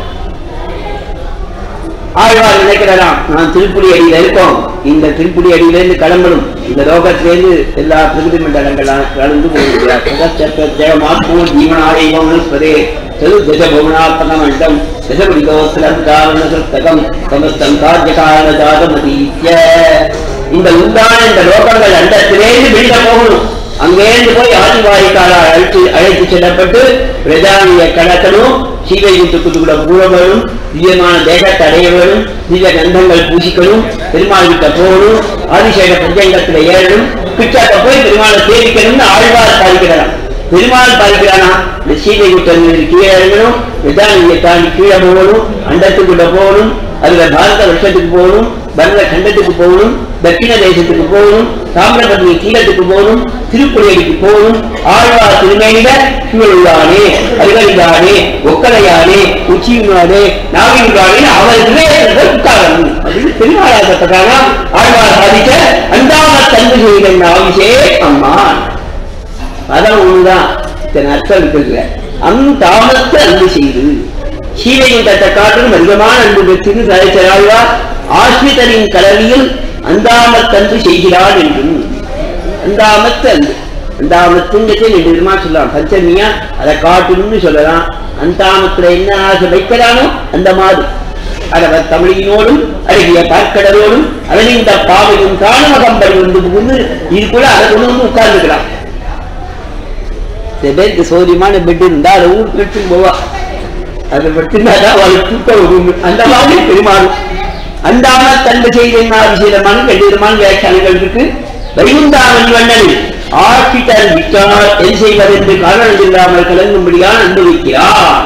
ஆழ்வார் நினைக்கிறாராம் நான் திருப்புடி அடியில இருக்கோம் இந்த திருப்புடி அடியிலிருந்து கிளம்பணும் இந்த லோகத்திலிருந்து எல்லா பிரகிருதி மண்டலங்கள் கலந்து போகிறார் ஜீவனாரே சது தச பவுனாத்மக மண்டம் தசபடிதோஸ்திரம் காரணசத்தகம் சமஸ்தம் காரியகாரண ஜாதமதீத்ய இந்த உண்டான இந்த லோகங்கள் அண்டத்திலேருந்து வெளியில போகணும் அங்கேருந்து போய் ஆதிவாரிக்காரா அழைத்து அழைத்து செல்லப்பட்டு பிரஜானிய கடத்தணும் சீதையுத்துக்கு கூட பூரவனும் திவ்யமான தேகத்தை அடைய வேணும் திவ்ய கந்தங்கள் பூசிக்கணும் பெருமாள் கிட்ட போகணும் ஆதிசேட பஞ்சங்கத்துல ஏறணும் கிட்டக்க போய் பெருமாளை சேவிக்கணும்னு ஆழ்வார் பாதிக்கிறாராம் பெருமாள் பாதிக்கிறானா இந்த சீதை குட்டம் கீழே இறங்கணும் பிரஜானியை தாண்டி கீழே போகணும் அண்டத்துக்குள்ள போகணும் அதுல பாரத வருஷத்துக்கு போகணும் பரத கண்டத்துக்கு போகணும் தட்சிண தேசத்துக்கு போகணும் தாமிரபரணி தீரத்துக்கு போகணும் திருப்புலியடிக்கு போகணும் ஆழ்வார் திருமையில சூழலானே அருகலிதானே ஒக்கலையானே உச்சியுனானே நாவியுனானே அவர் இதயத்தில் உட்காரணும் அப்படின்னு பெருமாளாக்கப்பட்டாங்க ஆழ்வார் சாதிக்க அந்தாம தந்து செய்த நாவிசே அம்மான் அதான் ஒண்ணுதான் இத்தனை அர்த்தம் இருக்கிறது அம் தாமத்தை அன்பு செய்து சீதையின் தட்ட காட்டிலும் அதிகமான அன்பு பெற்று சாதிச்சாழ்வார் ஆஸ்மிதரின் கலவியில் அந்தாமத்தன்பு செய்கிறாள் என்றும் அந்தாமத்து அன்பு அந்தாமத்துங்கிறது ரெண்டு விதமா சொல்லலாம் பஞ்சமியா அதை காட்டணும்னு சொல்லலாம் அந்தாமத்துல என்ன ஆசை வைக்கிறானோ அந்த மாதிரி அவர் தமிழினோடும் அழகிய பார்க்கடலோடும் அவனிந்த பாவையும் காணமகம்படி வந்து புகுந்து இதுக்குள்ள அதை கொண்டு வந்து உட்கார்ந்துக்கிறான் சில பேருக்கு சௌரியமான பெட் இருந்தா அதை ஊருக்கு எடுத்துன்னு போவா அதை படுத்திருந்தாதான் அவளுக்கு தூக்கம் வரும் அந்த மாதிரி பெருமாளும் அந்தாம தன்பு செய்த விஷயமான ரெண்டு விதமான வியாக்கியானங்கள் இருக்கு வைகுந்தாமணி வண்ணன் ஆட்சித்தர் விட்டார் என் செய்வது என்று காரணம் இல்லாமல் கலங்கும்படியால் அனுபவிக்கிறார்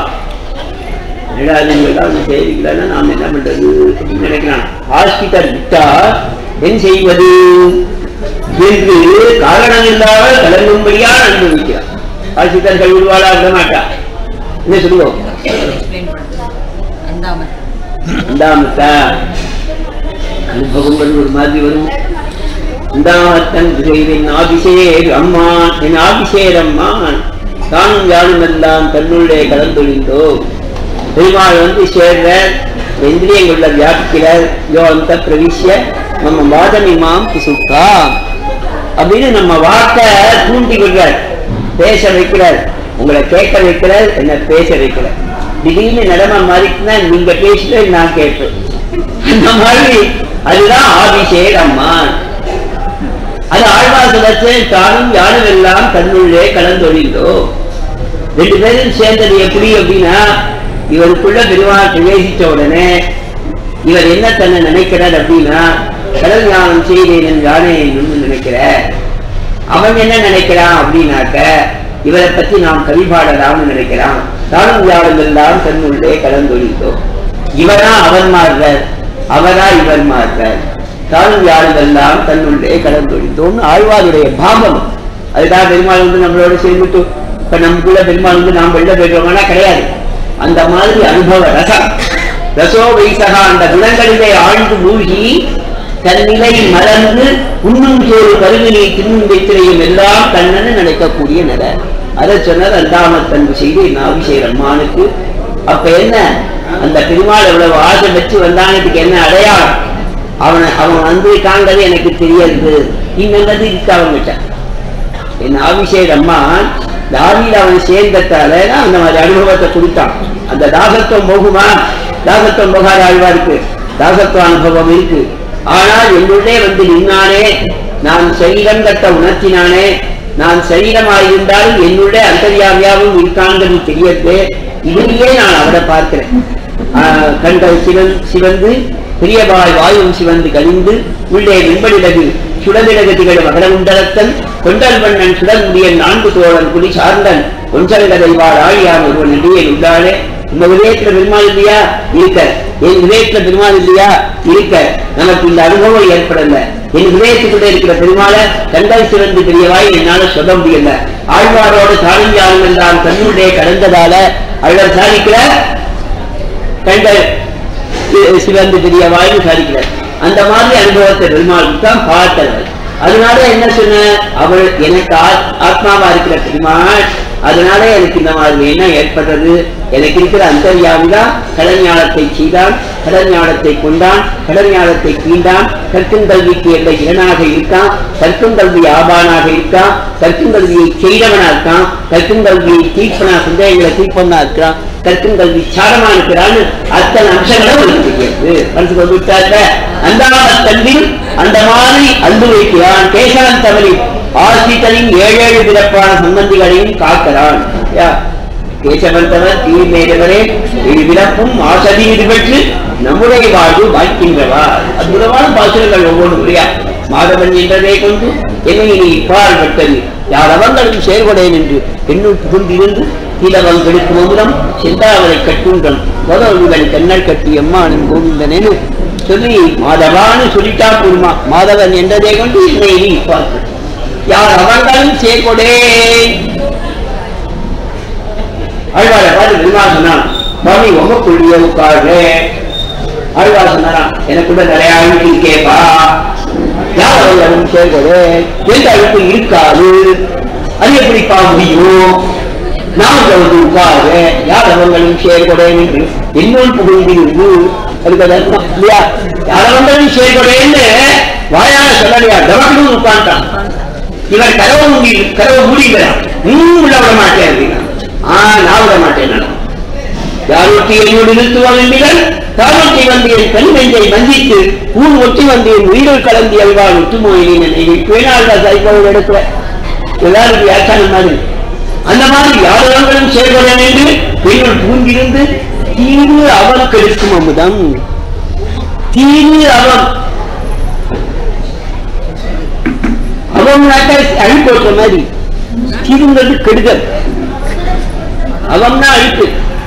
செய்திகளா நாம் என்ன பண்றது அப்படின்னு நினைக்கிறான் ஹாஸ்பிட்டல் விட்டார் என் செய்வது என்று காரணம் இல்லாமல் கலங்கும்படியால் அனுபவிக்கிறார் ஹாஸ்பிட்டல் கழுவிடுவாளா விட மாட்டா என்ன சொல்லுவோம் அந்தாமத்தா அனுபவம் ஒரு மாதிரி வரும் அந்தாமத்தன் என் ஆபிஷேர் அம்மான் என் ஆபிஷேர் அம்மான் தானும் யாரும் எல்லாம் தன்னுள்ளே கலந்தொழிந்தோ பெருமாள் வந்து சேர்ற இந்திரியங்குள்ள வியாபிக்கிறார் யோ அந்த பிரவிஷ்ய நம்ம வாதமிமாம் சுக்கா அப்படின்னு நம்ம வாக்க தூண்டி விடுறார் பேச வைக்கிறார் உங்களை கேட்க வைக்கிறார் என்ன பேச வைக்கிறார் திடீர்னு நிலைமை மாறிட்டுனா நீங்க பேசுறது நான் கேட்பேன் அந்த மாதிரி அதுதான் ஆபிஷேக் அம்மான் அது ஆழ்வாசலத்தை தானும் யாரும் எல்லாம் தன்னுள்ளே கலந்தொழிந்தோ ரெண்டு பேரும் சேர்ந்தது எப்படி அப்படின்னா இவருக்குள்ள பெருமாள் பிரவேசிச்ச உடனே இவர் என்ன தன்னை நினைக்கிறார் அப்படின்னா கடல் ஞானம் செய்தேன் யானே என்று நினைக்கிற அவன் என்ன நினைக்கிறான் அப்படின்னாக்க இவரை பத்தி நாம் கவி பாடலாம்னு நினைக்கிறான் தானும் யாரும் எல்லாம் தன்னுள்ளே கலந்தொழிந்தோ இவரா அவர் மாறுறார் அவரா இவர் மாறுறார் தானும் யாருமெல்லாம் தன்னுள்ளே கடந்தொழிந்தோம்னு ஆழ்வாருடைய பாவம் அதுதான் பெருமாள் வந்து நம்மளோட சேர்ந்துட்டு இப்ப நமக்குள்ள பெருமாள் வந்து நாம் வெளில போயிடுவோம்னா கிடையாது அந்த மாதிரி அனுபவ ரசம் ரசோ வைசகா அந்த குணங்களிலே ஆழ்ந்து மூழ்கி தன்னிலை மறந்து உண்ணும் சோறு கருவினை தின்னும் வைத்திரையும் எல்லாம் கண்ணன்னு நினைக்கக்கூடிய நிலை அதை சொன்னது அந்தாமத்தன்பு செய்து என் அபிஷேக அம்மானுக்கு அப்ப என்ன அந்த பெருமாள் எவ்வளவு ஆசை வச்சு வந்தானதுக்கு என்ன அடையாளம் அவனை அவன் வந்திருக்காங்கிறது எனக்கு தெரியாது இன்னது இருக்கு அவன்கிட்ட என் அபிஷேக் அம்மா தாவியில் அவன் சேர்ந்ததால தான் அந்த மாதிரி அனுபவத்தை கொடுத்தான் அந்த தாசத்துவம் போகுமா தாசத்துவம் போகாத ஆழ்வாருக்கு தாசத்துவ அனுபவம் இருக்கு ஆனால் என்னுள்ளே வந்து நின்னானே நான் சரீரம் கட்ட உணர்த்தினானே நான் சரீரமாயிருந்தாலும் என்னுள்ளே அந்தரியாவியாவும் இருக்காங்கிறது தெரியறது இதிலேயே நான் அவரை பார்க்கிறேன் ஆஹ் கண்கள் சிவன் சிவந்து பெரியபாய் வாயும் சிவந்து கழிந்து உள்ளே வெண்படிலகு சுடவிலகு திகழும் மகரமுண்டலத்தன் கொண்டல் வண்ணன் சுடல் முடியன் நான்கு தோழன் குடி சார்ந்தன் கொஞ்சல்கதை வாழ் ஆழியான் ஒருவன் நடிகை உள்ளாளே இந்த விதயத்துல பெருமாள் இல்லையா இருக்க என் விதயத்துல பெருமாள் இல்லையா இருக்க நமக்கு இந்த அனுபவம் ஏற்படல என் விதயத்துக்குள்ள இருக்கிற பெருமாளை கண்டல் சிவந்து பெரியவாய் என்னால சொல்ல முடியல ஆழ்வாரோடு தானும் யாரும் என்றால் தன்னுடைய கடந்ததால அழகர் சாதிக்கிற கண்டல் சி- சிவந்து பெரிய வாய்வு சாதிக்கிறார் அந்த மாதிரி அனுபவத்தை பெருமாளுக்கு தான் பார்த்தவர் அதனால என்ன சொன்ன அவள் எனக்கு ஆத்- ஆத்மாவா இருக்கிற பெருமாள் அதனால எனக்கு இந்த மாதிரி என்ன ஏற்பட்டது எனக்கு இருக்கிற அந்தர்யாவிதான் கடஞ்ஞானத்தை செய்தான் கடஞ்ஞானத்தை கொண்டான் கடஞ்ஞானத்தை கீண்டான் கற்கும் கல்விக்கு எல்லை இரணாக இருக்கான் கற்கும் கல்வி ஆபானாக இருக்கான் கற்கும் கல்வியை செய்தவனா இருக்கான் கற்கும் கல்வியை தீர்ப்பனா சந்தேகங்களை தீர்ப்பனா இருக்கிறான் கற்கும் கல்வி சாரமா இருக்கிறான்னு அத்தனை அம்சங்களும் உங்களுக்கு தெரியாது மனசு கொண்டுட்டாங்க அந்த தன்பில் அந்த மாதிரி அன்பு வைக்கிறான் கேசவன் தமிழி ஆசித்தலின் ஏழேழு பிறப்பான சம்பந்திகளையும் காக்கிறான் யா, கேசவன் தவர் தீர்மேதவரே இரு பிறப்பும் ஆசதி பெற்று நம்முடைய வாழ்வு வாய்க்கின்றவா அற்புதமான பாசுரங்கள் ஒவ்வொன்றும் இல்லையா மாதவன் என்றதை கொண்டு என்னை நீ பால் பெற்றது யார் அவங்களும் செயல்படேன் என்று என்னுள் புகுந்திருந்து கீழவங்களுக்கு மதுரம் செந்தாவரை கட்டுன்றம் முதல்வன் கண்ணல் கட்டி எம்மானும் கோவிந்தனேன்னு சொல்லி மாதவான்னு சொல்லிட்டா போடுமா மாதவன் என்றதை கொண்டு என்னை நீ பார்த்து யார் அவங்களும் செயல்படே அழ்வார பாட்டு பெருமா சொன்னான் சுவாமி உங்க கொள்ளிய உட்காரு ஆழ்வார் சொன்னாராம் எனக்குள்ள நிறைய அழுக்கு இருக்கேப்பா யார் அவங்களும் செயல்படு எந்த அழுக்கு இருக்காது அது எப்படிப்பா முடியும் நாம் வந்து உட்காரு யார் அவங்களும் செயல்படேன் என்று என்னுள் புகுந்திருந்து அதுக்கு அது அர்த்தம் இல்லையா யார் அவங்களும் செயல்படேன்னு வாயால சொல்லலையா தவறும் உட்கார்ந்தான் இவர் கதவை மூடி கதவை மூடிக்கிறான் இன்னும் உள்ள விட மாட்டேன் அப்படின்னா ஆ நான் விட மாட்டேன் நான் யாரொட்டி என்னோடு நிறுத்துவான் என்பீர்கள் தாரொட்டி வந்து என் கண் நெஞ்சை வஞ்சித்து ஊன் ஒட்டி வந்து என் உயிரில் கலந்தி அல்வான் ஒட்டுமோயினேன் என்னை பேனாள்தான் சைக்கோவில் எடுக்கிற எல்லாரும் வியாக்கியானம் மாதிரி அந்த மாதிரி யாரெல்லாம் செயல்பட என்று பெண்கள் பூங்கிருந்து தீங்கு அவன் கெடுக்கும் அமுதம் தீங்கு அவன் அவம்னாக்க அழுப்பு ஓட்டுற மாதிரி தீங்குங்கிறது கெடுதல் அவம்னா அழுப்பு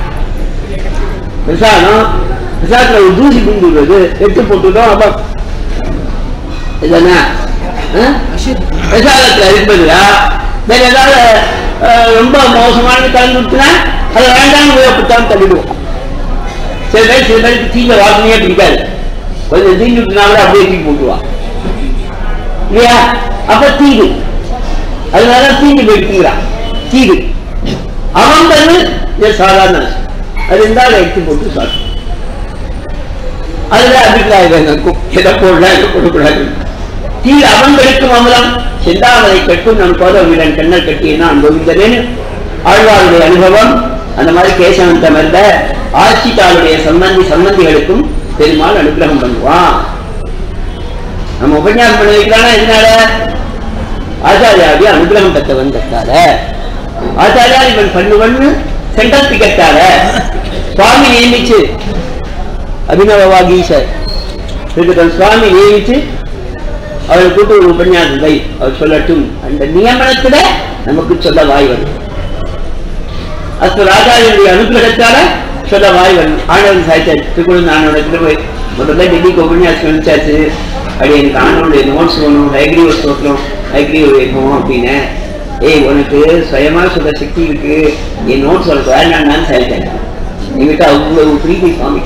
விசாரம் விசாரத்துல ஒரு தூசி குண்டுறது எட்டு போட்டுட்டோம் அவம் இதுதானே விசாரத்துல இருப்பதுல வேற ஏதாவது அஹ், ரொம்ப மோசமானது கலந்து விட்டுனா அதை வேண்டாம் உபயோகப்படுத்தாம தள்ளிடுவோம் சில பேர் சில பேருக்கு தீங்க வாசனையே பிடிக்காது கொஞ்சம் தீங்கி விட்டுனா கூட அப்படியே தூக்கி போட்டுருவான் இல்லையா அப்ப தீது அதனால தீங்கு போயிட்டுங்கிறான் தீது அவங்கிறது இது சாதாரண விஷயம். அது இருந்தால் எடுத்து போட்டு சாப்பிடும் அதுல அபிப்பிராயம் இருக்கும் எதை போடலாம் எதை போடக்கூடாது தீ அவங்களுக்கும் அமலம் செந்தாமரை கட்டும் நம் கோதவிடன் கண்ணல் கட்டியனா அனுபவித்தனேன்னு ஆழ்வாருடைய அனுபவம் அந்த மாதிரி கேசவன் தமர்ந்த ஆட்சித்தாளுடைய சம்பந்தி சம்பந்திகளுக்கும் பெருமாள் அனுகிரகம் பண்ணுவான் நம்ம உபன்யாசம் பண்ண வைக்கிறானா இதனால ஆச்சாரியாவுடைய அனுகிரகம் பெற்றவன் கட்டால ஆச்சாரியா இவன் பண்ணுவன்னு செங்கல்பிக்கத்தால சுவாமி நியமிச்சு அபிநவவாகீசர் திருக்கதன் சுவாமி நியமிச்சு அவரை கூட்டு ஒரு உபன்யாசத்தை அவர் சொல்லட்டும் அந்த நியமனத்துல நமக்கு சொல்ல வாய் வரும் அஸ்து ராஜாவினுடைய அனுகிரகத்தால சொல்ல வாய் வரும் ஆனவன் சாய்ச்சாச்சு திருக்குறள் நான் உனக்கு போய் முதல்ல டெல்லிக்கு உபன்யாசம் அனுப்பிச்சாச்சு அப்படி எனக்கு ஆனோடைய நோட்ஸ் வேணும் ஹைக்ரீவ ஸ்தோத்திரம் ஹைக்ரீவ வேணும் அப்படின்னு ஏய் உனக்கு சுயமா சொல்ற சக்தி இருக்கு என் நோட்ஸ் உனக்கு வேண்டாம்னு சொல்லிட்டேன் என்கிட்ட அவ்வளவு பிரீதி சுவாமி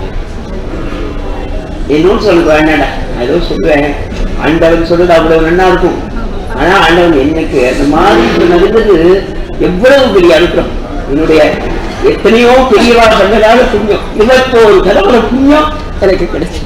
என் நோட்ஸ் உனக்கு வேண்டாம்டா நான் ஏதோ சொல்றேன் ஆண்டவன் சொல்றது அவ்வளவு நன்னா இருக்கும் ஆனா ஆண்டவன் எனக்கு அந்த மாதிரி இப்ப நடந்தது எவ்வளவு பெரிய அனுப்புறம் என்னுடைய எத்தனையோ பெரியவா சொன்னதாக புண்ணியம் இருபத்தோரு கடவுள புண்ணியம் எனக்கு கிடைச்சு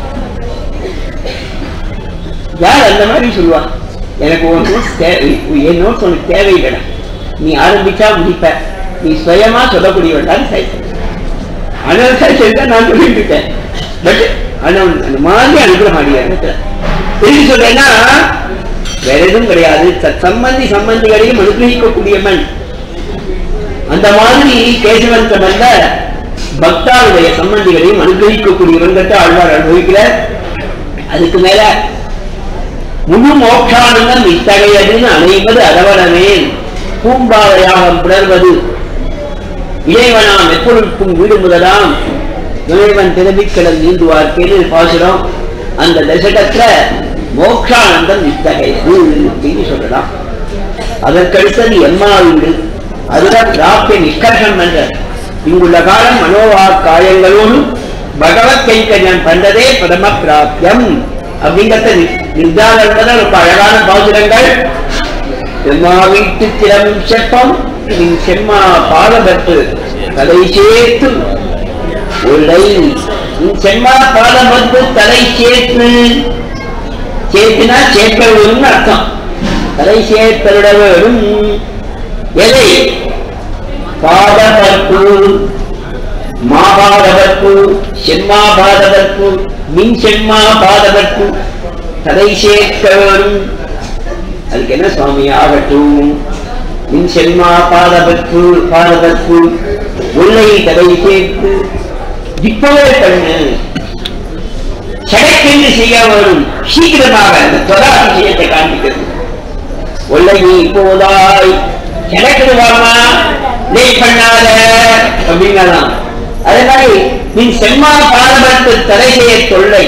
யார் அந்த மாதிரி சொல்லுவா எனக்கு உன் நோட்ஸ் தேவை என் நோட்ஸ் உனக்கு தேவையில்லைடா நீ ஆரம்பிச்சா முடிப்ப நீ சுயமா சொல்லக்கூடியவன்டான்னு சைக்கிள் ஆனால் சைக்கிள் நான் சொல்லிட்டு இருக்கேன் பட் ஆனால் அந்த மாதிரி அனுகிரகம் அடியா இருக்கிறேன் எப்படி சொல்றேன்னா வேற எதுவும் கிடையாது ச- சம்பந்தி சம்பந்திகளையும் அனுகிரகிக்கக்கூடியவன் அந்த மாதிரி கேசவன் சம்பந்த பக்தாவுடைய சம்பந்திகளையும் அனுகிரகிக்கக்கூடியவன் கட்ட ஆழ்வார் அனுபவிக்கிறார் அதுக்கு மேல முழு மோட்சானந்தம் இத்தகையதுன்னு அணைவது அதவரமேன் பூம்பாவையாகம் புணர்வது இறைவனாம் எப்பொழுக்கும் வீடு முதலாம் இறைவன் திரும்பிக்கடல் நீந்துவார்க்கேன்னு பாசுறோம் அந்த தசகத்துல மோட்சானந்தம் இத்தகையது அப்படின்னு சொல்லலாம் அதற்கடுத்தது எம்மா வீடு அதுதான் பிராப்திய நிஷ்கர்ஷம் என்ற இங்குள்ள காலம் மனோவா காயங்களோடு பகவத் கைங்கரியம் பண்றதே பரம பிராப்தியம் அப்படிங்கிறத நி- நிர்தாரணம் என்பது ரொம்ப அழகான பாசுரங்கள் எம்மா வீட்டு திறம் செப்பம் நின் செம்மா பாதபத்து தலை சேர்த்து உள்ளை நின் செம்மா பாதபத்து தலை சேர்த்து சேர்த்துனா சேர்க்கவரும் அர்த்தம் தலை சேர்த்தருடவரும் எதை பாதபற்பு மாபாதவர்ப்பு செம்மா பாதவர்ப்பு மின் செம்மா பாதவர்ப்பு தலை சேர்க்கவரும் அதுக்கு என்ன சுவாமி ஆகட்டும் மின் செம்மா பாதவர்ப்பு பாதவர்ப்பு உள்ளை தலை சேர்த்து இப்பவே பண்ணு சடக்கென்று செய்ய வரும் சீக்கிரமாக அந்த தொடா விஷயத்தை காண்பிக்கிறது ஒல்லை நீ போதாய் எனக்கு வாமா நீ பண்ணாத அப்படிங்கலாம் அதே மாதிரி நீ செம்மா பாரபத்து தலை செய்ய தொல்லை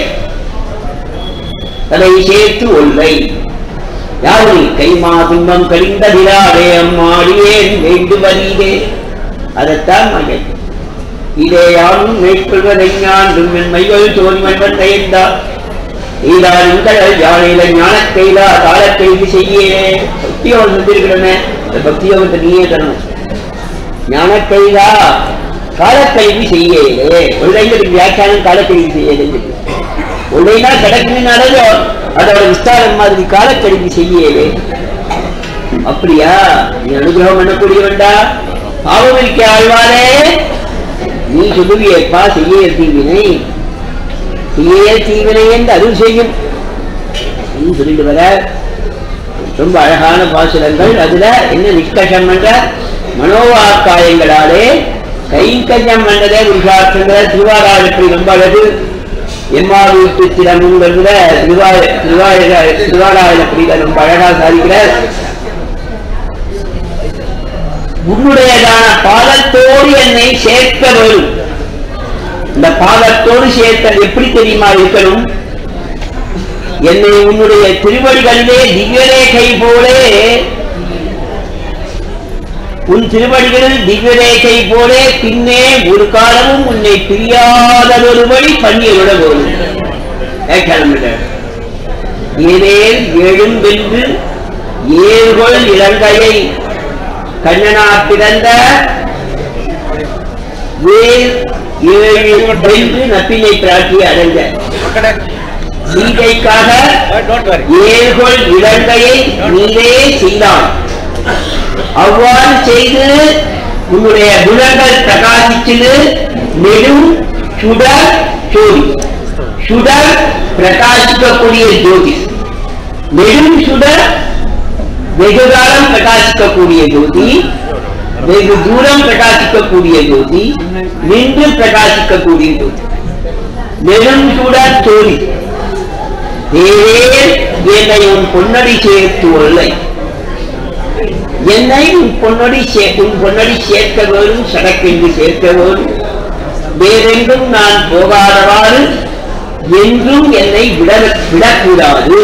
தலை சேர்த்து ஒல்லை யாரு கைமா துன்பம் கழிந்த விழாவே அம்மாடியேன் வேண்டு வரீதே அதைத்தான் நான் கேட்கிறேன். இதே யாரும் மேற்கொள்வதை ஞான்றும் என் மைகள் தோன்மன் தயந்தார் ஈரான்கள் யானையில ஞானக்கைலா காலக்கைது செய்யே பக்தியோகம் செஞ்சிருக்கிறனே இந்த பக்தியோகத்தை நீயே தரணும் ஞானக்கைலா காலக்கல்வி செய்யே உள்ளைங்கிறது வியாக்கியானம் காலக்கல்வி செய்ய உள்ளைனா கிடக்குனாலும் அதோட விஸ்தாரம் மாதிரி காலக்கல்வி செய்யவே அப்படியா நீ அனுகிரகம் பண்ணக்கூடியவன்டா பாவம் இருக்க ஆழ்வாரே நீ சொல்லுவியப்பா செய்ய தீவினை செய்ய தீவினை என்று அருள் செய்யும் அப்படின்னு சொல்லிட்டு வர ரொம்ப அழகான பாசுரங்கள் அதுல என்ன நிஷ்கஷம் என்ற மனோவாக்காயங்களாலே கைங்கரியம் என்றதே புருஷார்த்தங்கிற திருவாராய எப்படி ரொம்ப அழகு எம்மா வீட்டு திறமுங்கிறதுல திருவாய திருவாய திருவாராய பிரியில ரொம்ப அழகா சாதிக்கிறார் உன்னுடையதான பாதத்தோடு என்னை சேர்க்க வரும் இந்த பாதத்தோடு சேர்த்தல் எப்படி தெரியுமா இருக்கணும் என்னை உன்னுடைய திருவடிகளிலே திவ்யரேகை போலே உன் திருவடிகளில் திவ்யரேகை போலே பின்னே ஒரு காலமும் உன்னை பிரியாததொருபடி பண்ணியருட போலும் ஏனேல் எழும் வென்று ஏழ்கொள் இலங்கையை கண்ணனா பிறந்த வேல் ஏழு வென்று நப்பினை பிராட்டி அடைந்த சீதைக்காக ஏழ்கொள் இலங்கையை நீரே செய்தான் அவ்வாறு செய்து உன்னுடைய குணங்கள் பிரகாசிச்சது நெடும் சுடர் ஜோதி சுடர் பிரகாசிக்கக்கூடிய ஜோதி நெடும் சுடர் வெகு காலம் பிரகாசிக்கக்கூடிய ஜோதி வெகு தூரம் பிரகாசிக்கக்கூடிய ஜோதி நின்று பிரகாசிக்கக்கூடிய ஜோதி நெடும் சுடர் ஜோதி தேவே என்னை உன் பொன்னடி சேர்த்து உள்ளை என்னை உன் பொன்னடி சே- உன் பொன்னடி சேர்க்க வேணும் சடக்கென்று சேர்க்க வேணும் வேறெங்கும் நான் போகாதவாறு என்றும் என்னை விட விடக்கூடாது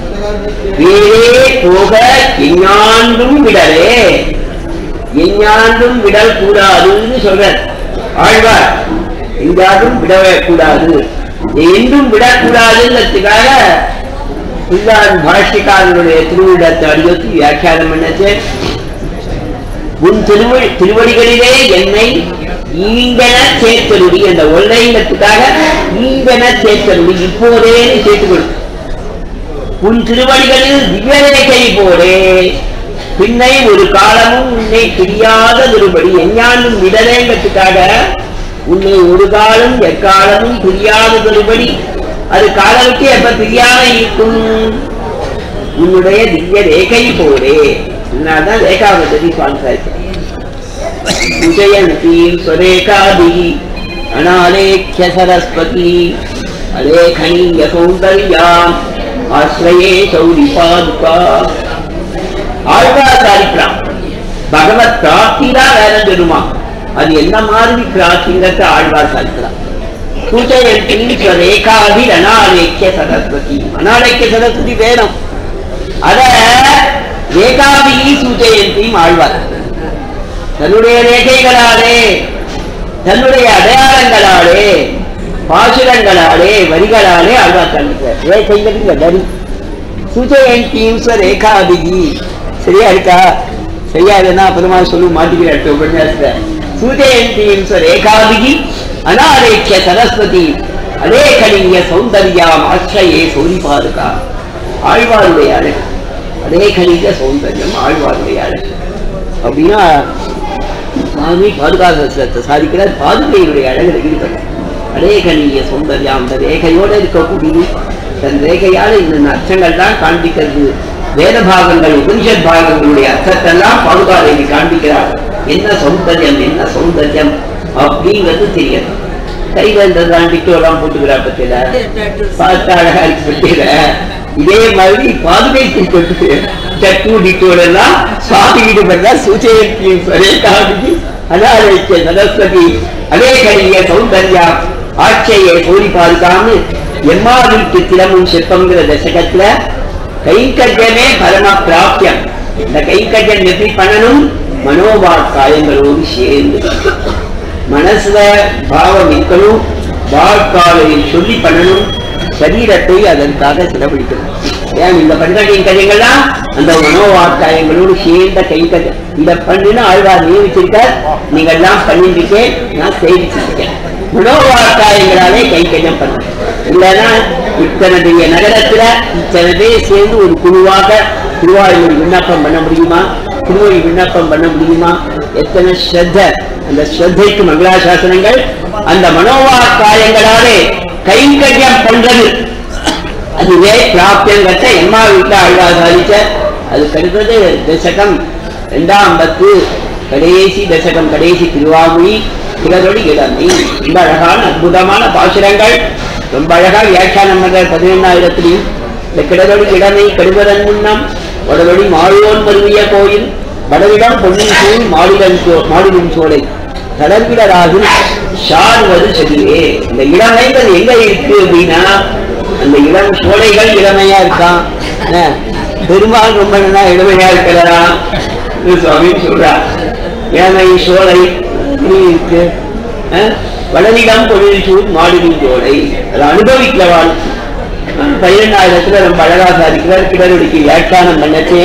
வேறே போக எஞ்ஞான்றும் விடலே எஞ்ஞான்றும் விடல் கூடாதுன்னு சொல்றார் ஆழ்வார் எங்காலும் விடவே கூடாது என்றும் விடக்கூடாதுங்கிறதுக்காக பிள்ளான் பாஷ்யக்காரனுடைய திருவிழத்தை அடிவத்து வியாக்கியானம் பண்ணச்சு உன் திருவடி திருவடிகளிலே என்னை ஈங்கன சேர்த்தருடி அந்த ஒல்லைங்கத்துக்காக ஈங்கன சேர்த்தருடி இப்போதே சேர்த்து கொடு உன் திருவடிகளில் திவ்யரேகை போலே பின்னை ஒரு காலமும் உன்னை பிரியாத திருபடி எஞ்ஞானும் விடலேங்கிறதுக்காக உன்னை ஒரு காலம் எக்காலமும் பிரியாத திருபடி அது காலத்துக்கு எப்ப பிரியாம இருக்கும் உன்னுடைய திவ்ய ரேகை போலே அதனால்தான் ரேகாவதி சுவாமி விஜயந்தீம் ஸ்வரேகாதிகி அநாலேக்கிய சரஸ்வதி அலேகனீய சௌந்தர்யாம் ஆசிரயே சௌரி பாதுகா ஆழ்வார் சாதிக்கிறான் பகவத் பிராப்தி தான் வேற சொல்லுமா அது என்ன மாதிரி பிராப்திங்கிறத ஆழ்வார் சாதிக்கிறான் சூச்சயந்தீம் ஸ்வரேகாதி அநாலேக்கிய சரஸ்வதி அநாலேக்கிய சரஸ்வதி வேணும் அத ரேகாபிகி சூச்சயந்தியும் ஆழ்வார் தன்னுடைய ரேகைகளாலே தன்னுடைய அடையாளங்களாலே பாசுரங்களாலே வரிகளாலே ஆழ்வார் காண்பிக்கிறார் ரேகைங்கிறது வரி சூச்சயந்தியும் ரேகாபிகி சரியா இருக்கா சரியா இல்லைன்னா அப்புறமா சொல்லு மாட்டிக்கிறார் உபன்யாசத்தை சூச்சயந்தியும் ரேகாபிகி அநாரேக்கிய சரஸ்வதி அலேகலிய சௌந்தர்யாம் ஆசிரியே சௌரி பாதுகா ஆழ்வாருடைய அழகு அலேகலிய சௌந்தர்யம் ஆழ்வாருடைய அழகு அப்படின்னா சுவாமி பாதுகாசத்தை சாதிக்கிறார் பாதுகையினுடைய அழகில் ஈடுபட அநேகனிய சௌந்தர்யம் அந்த ரேகையோடு இருக்கக்கூடியது தன் ரேகையால் இந்த அர்த்தங்கள் தான் காண்பிக்கிறது வேத பாகங்கள் உபனிஷத் பாகங்களுடைய அர்த்தத்தெல்லாம் பாதுகாதேவி காண்பிக்கிறார் என்ன சௌந்தர்யம் என்ன சௌந்தர்யம் அப்படிங்கிறது தெரியும் கையில இந்த டிட்டோலாம் போட்டுக்கிறா பத்தியில பார்த்து அழகா இருக்கு பத்தியில இதே மாதிரி பாதுகை கொண்டு டட்டு டிட்டோல் எல்லாம் சுவாமி ஈடுபடுறா சூச்சயத்தியும் சுரேகாவிக்கு அனாதைக்க சரஸ்வதி அலேகரிய சௌந்தர்யா ஆட்சியை கோரி பாதுகாமு எம்மாவிற்கு திறமும் சிற்பங்கிற தசகத்துல கைங்கரியமே பரம பிராப்தியம் இந்த கைங்கரியம் எப்படி பண்ணணும் மனோவாக்காயங்களோடு சேர்ந்து மனசுல பாவம் இருக்கணும் வாழ்க்காலையில் சொல்லி பண்ணணும் சரீரத்தை அதற்காக செலவழிக்கணும் ஏன் இந்த பண்ற கைங்கரியங்கள்லாம் அந்த மனோவாக்காயங்களோடு சேர்ந்த கைங்கரியம் இதை பண்ணுன்னு ஆழ்வார் நியமிச்சிருக்கார் நீங்க எல்லாம் பண்ணிருக்கேன் நான் செய்திச்சிருக்கேன் மனோவாக்காயங்களாலே கைங்கரியம் பண்ணணும் இல்லைன்னா இத்தனை பெரிய நகரத்துல இத்தனை பேர் சேர்ந்து ஒரு குழுவாக திருவாயூர் விண்ணப்பம் பண்ண முடியுமா திருவழி விண்ணப்பம் பண்ண முடியுமா எத்தனை ஸ்ரத்த அந்த ஸ்ரத்தைக்கு மங்களாசாசனங்கள் அந்த மனோவாக்காயங்களாலே கைங்கரியம் பண்றது அதுவே பிராப்தியங்கட்ட எம்மா வீட்டுல ஆழ்வா சாதிச்ச அதுக்கு அடுத்தது தசகம் இரண்டாம் பத்து கடைசி தசகம் கடைசி திருவாமொழி பிறரோடு இளமை ரொம்ப அழகான அற்புதமான பாசுரங்கள் ரொம்ப அழகா வியாக்கியானம் பண்ற பதினெண்ணாயிரத்திலையும் இந்த கிடதொடி இளமை கடுவதன் முன்னம் வடவழி மாழுவோன் மருவிய கோயில் வடவிடம் பொன்னின் சூழ் மாடுடன் மாடுவின் சோலை தளர்விடராகும் ஷார்வது செடியே இந்த இளமைகள் எங்க இருக்கு அப்படின்னா அந்த இளம் சோலைகள் இளமையா இருக்கான் என்ன, பெருமாள் ரொம்ப நல்லா இளமையா இருக்கிறதா சுவாமி சொல்றா இளமை சோலை இப்படி இருக்கு அஹ், வடநிலம் பொழில் சூழ் மாடுவின் சோலை அதை அனுபவிக்கிறவாள் பயிரெண்டாயிரத்துல ரொம்ப அழகா சாதிக்கிறார் கிடருடிக்கு வியாக்கியானம் பண்ணச்சே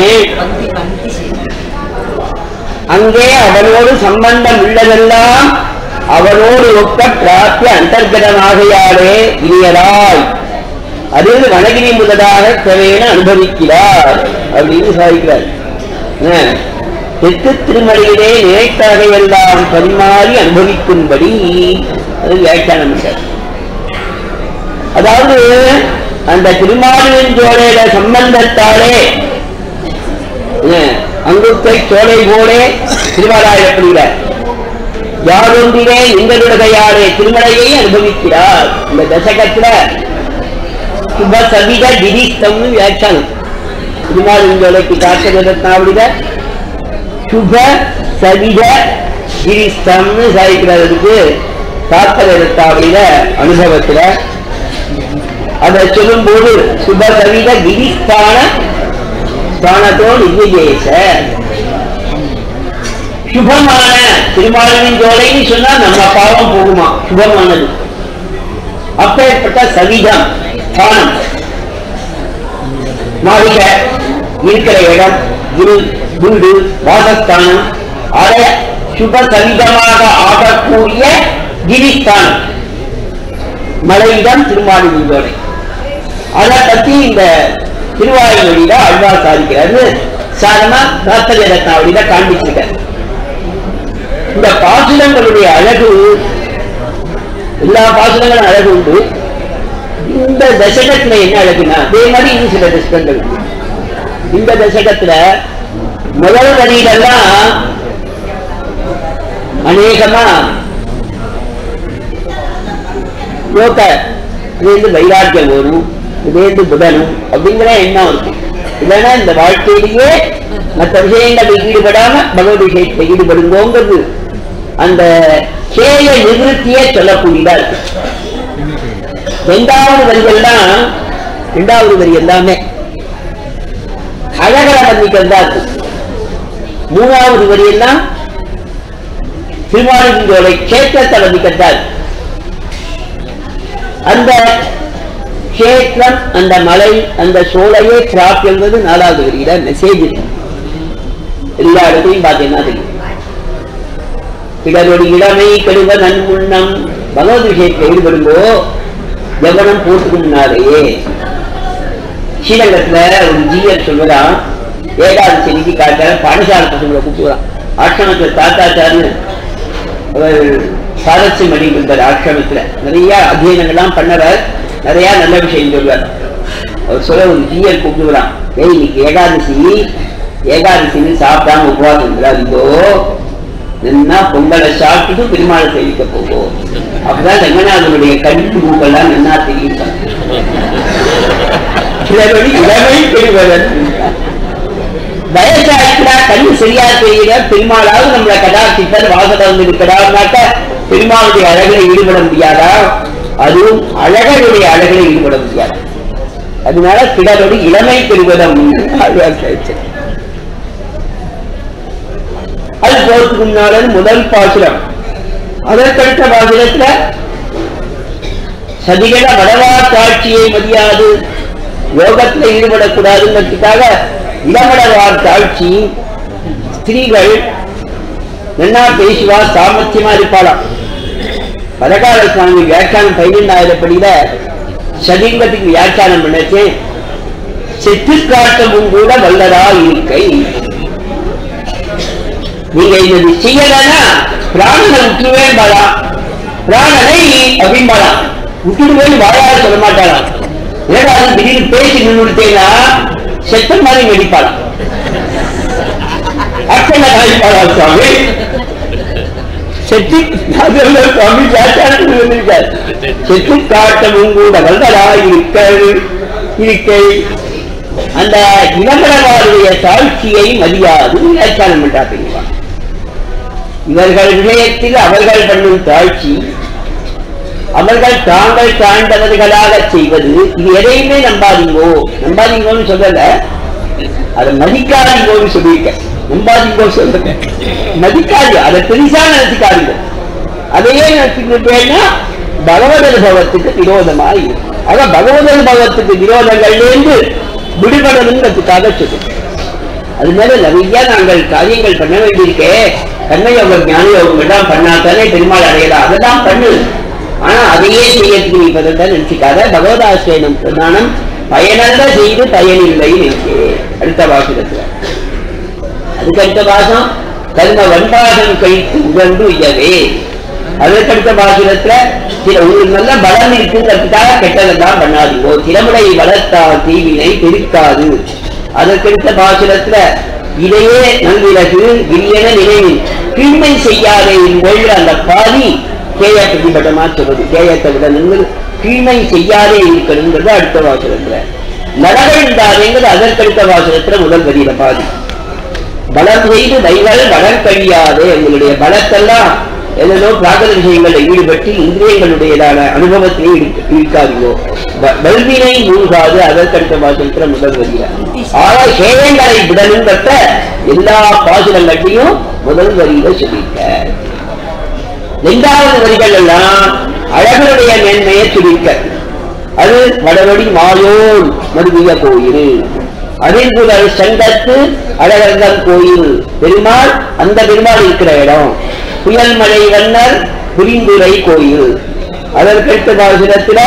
அங்கே அவனோடு சம்பந்தம் உள்ளதெல்லாம் அவனோடு ஒக்க பிராப்திய அந்தர்கதமாகையாலே இனியராய் அதில் வனகிரி முதலாக கிரவேண அனுபவிக்கிறார் அப்படின்னு சாதிக்கிறார் அஹ், தெற்கு திருமலையிலே நினைத்தகையெல்லாம் பரிமாறி அனுபவிக்கும்படி அது வியாக்கியானம் பண்றார். அதாவது அந்த திருமாலின் ஜோலையில சம்பந்தத்தாலே அங்குத்தை சோலை போலே திருவாராயப்படுகிறார் யாரொன்றிலே எங்களுடையாரே திருமலையை அனுபவிக்கிறார் இந்த தசகத்துல சுப சவித திரிஸ்தம்னு வியாக்கியானம் திருமாலின் ஜோலைக்கு காட்டுறதுனாவிட சுப சவித கிரிஸ்தம்னு சாதிக்கிறதுக்கு தாக்கல் எடுத்தாவிட அனுபவத்துல அதை சொல்லும்போது சுபகவித கிரிஸ்தான ஸ்தானத்தோ நிர்விஜேச சுபமான திருமாலின் ஜோலைன்னு சொன்னா நம்ம பாவம் போகுமா சுபமானது அப்பேற்பட்ட சவிதம் ஸ்தானம் மாளிகை இருக்கிற இடம் குரு வீடு வாசஸ்தானம் அதை சுப சவிதமாக ஆகக்கூடிய கிரிஸ்தானம் மலையிடம் திருமாலிங்கோடை அதை பத்தி இந்த திருவாயூரில அழ்வார் சாதிக்கிறாரு சாதாரண தாத்தக ரத்னாவளியில காண்பிச்சிருக்காரு இந்த பாசுரங்களுடைய அழகு எல்லா பாசுரங்களும் அழகு உண்டு இந்த தசகத்துல என்ன அழகுனா அதே மாதிரி இன்னும் சில தசகங்கள் உண்டு இந்த தசகத்துல முதல் வரியிலெல்லாம் அநேகமா யோக இதுலேருந்து வைராக்கியம் வரும் இதுலேருந்து புதனும் அப்படிங்கிற எண்ணம் இருக்கு இல்லைன்னா இந்த வாழ்க்கையிலேயே மற்ற விஷயங்களில் ஈடுபடாம பகவத் விஷயத்தில் ஈடுபடுங்கோங்கிறது அந்த கேய நிவர்த்தியே சொல்லக்கூடியதா இருக்கு ரெண்டாவது வரிகள் தான் ரெண்டாவது வரி எல்லாமே அழகர வர்ணிக்கிறது தான் இருக்கு மூணாவது வரி எல்லாம் திருமாலிங்கோட கேத்திரத்தை வர்ணிக்கிறது தான் இருக்கு அந்த கஷேத்திரம் அந்த மலை அந்த சோலையே கிராப் என்பது நாலாவது வரியில மெசேஜ் எல்லா இடத்தையும் பார்த்தீங்கன்னா தெரியும் பிறருடைய இளமை கெடுவ நன்முன்னம் பகவத் விஷயத்தில் ஈடுபடும்போ ஜபனம் போட்டுக்கு முன்னாலேயே ஸ்ரீரங்கத்துல ஒரு ஜீயர் சொல்வதான் ஏகாதசி நிதி காட்டார பாடசாலை பசங்களை கூப்பிடுறான் ஆசிரமத்துல தாத்தாச்சார்னு அவர் சாரஸ்யம் பண்ணிட்டு இருந்தார் ஆசிரமத்துல நிறைய அத்தியனங்கள்லாம் பண்ணவர் நிறைய நல்ல விஷயம் சொல்வார் அவர் சொல்ல ஒரு ஜீயர் கூப்பிடுறான் ஏய் இன்னைக்கு ஏகாதசி ஏகாதசின்னு சாப்பிடாம உபவாசம் இருக்கிறாதோ நின்னா பொங்கலை சாப்பிட்டுட்டு பெருமாளை சேவிக்க போவோம் அப்பதான் ரங்கநாதனுடைய கண்ணுக்கு மூக்கெல்லாம் நின்னா தெரியும் சிலருடைய இளமை பெறுவதன் வயசாயிட்டா கண்ணு சரியா தெரியல பெருமாளாவது நம்மளை கடாட்சித்தர் வாசகம் வந்து இருக்கிறார்னாக்க பெருமாளுடைய அழகில ஈடுபட முடியாதா அதுவும் அழகருடைய அழகில ஈடுபட முடியாது அதனால பிறருடைய இளமை பெறுவதம் ஆழ்வார் சாதிச்சார். அது போறதுக்கு முன்னால முதல் பாசுரம் அதற்கடுத்த பாசுரத்துல சதிகள வடவா காட்சியை மதியாது யோகத்துல ஈடுபடக்கூடாதுங்கிறதுக்காக இளமடவார் தாழ்ச்சி ஸ்திரீகள் நன்னா பேசுவா சாமர்த்தியமா இருப்பாளாம் பரகால சுவாமி வியாக்கியானம் பதினெண்டாயிரப்படியில சதிங்கத்துக்கு வியாக்கியானம் பண்ணச்சு செத்து காட்டமும் கூட வல்லதா இருக்கை நீங்க இது செய்யலன்னா பிராணனை விட்டுருவே பாலாம் பிராணனை அப்படின்பாலாம் விட்டுடுவேன்னு வாயால் சொல்ல மாட்டாளாம் ஏன்னா அது திடீர்னு பேசி நின்றுட்டேன்னா செத்த மாதிரி நடிப்பாளாம் அக்கனை காய்ப்பாளா சுவாமி செத்து அதுல சுவாமி வியாக்கியானத்தில் வந்திருக்கார் செத்து காட்டமும் கூட வல்லதா இருக்கை இருக்கை அந்த இளமரவாருடைய தாழ்ச்சியை மதியாது வியாக்கியானம் பண்றா தெரியுமா இவர்கள் விஷயத்தில் அவர்கள் பண்ணும் தாழ்ச்சி அவர்கள் தாங்கள் தாழ்ந்தவர்களாக செய்வது இது எதையுமே நம்பாதீங்கோ நம்பாதீங்கோன்னு சொல்லல அதை மதிக்காதீங்கோன்னு சொல்லியிருக்க நம்பாதீங்கோ சொல்லுங்க மதிக்காது அதை பெருசா நினைச்சுக்காதீங்க அதையே நினைச்சுக்கிட்டேன்னா பகவத் அனுபவத்துக்கு விரோதமா இருக்கும் ஆக பகவத் அனுபவத்துக்கு விரோதங்கள்லேருந்து விடுபடணுங்கிறதுக்காக சொல்லுங்க அது மேல நிறைய நாங்கள் காரியங்கள் பண்ண வேண்டியிருக்கே கர்மயோகம் ஞான யோகம் எல்லாம் பண்ணாத்தானே பெருமாள் அடையலாம் அதெல்லாம் பண்ணு ஆனா அதையே செய்யறதுக்கு நீ பதத்தான் நினைச்சுக்காத பகவதாசிரியனம் பிரதானம் பயனல்ல செய்து பயனில்லை நினைக்கே அடுத்த வாசகத்துல அதுக்கு அடுத்த வாசம் கர்ம வன்பாகம் கழித்து உகந்து உயவே அதற்கடுத்த பாசுரத்துல சில உங்களுக்கு நல்ல பலம் இருக்குங்கிறதுக்காக கெட்டதெல்லாம் பண்ணாதீங்கோ திறமுறை வளர்த்தா தீவினை பெருக்காது அதற்கடுத்த பாசுரத்துல இதையே நல்விலகு விரியன நினைவில் தீமை செய்யாதே என்கிற அந்த பாதி கேய பிரதிபட்டமா சொல்றது கேயத்தை விட நீங்கள் தீமை செய்யாதே இருக்கணுங்கிறது அடுத்த வாசகத்துல நரகண்டாதேங்கிறது அதற்கடுத்த வாசகத்துல முதல் வரியில பாதி பலம் செய்து வைகள் வளர் கழியாதே உங்களுடைய பலத்தெல்லாம் ஏதோ பிராகத விஷயங்களில் ஈடுபட்டு இந்திரியங்களுடையதான அனுபவத்திலே இருக்காதீங்கோ வ- வல்வினை மூழ்காது அதற்கடுத்த பாசனத்துல முதல் வரியில ஆக ஹேயங்களை விடலும் பெற்ற எல்லா பாசுரங்களையும் முதல் வரியில சொல்லியிருக்க இரண்டாவது வரிகள் எல்லாம் அழகருடைய மேன்மையை சுருக்க அது வடவடி மாயோன் மருவிய கோயில் அதில் முதல் சங்கத்து அழகர்கள் கோயில் பெருமாள் அந்த பெருமாள் இருக்கிற இடம் புயல்மலை வண்ணர் புரிந்துரை கோயில் அதற்கடுத்த பாசுரத்துல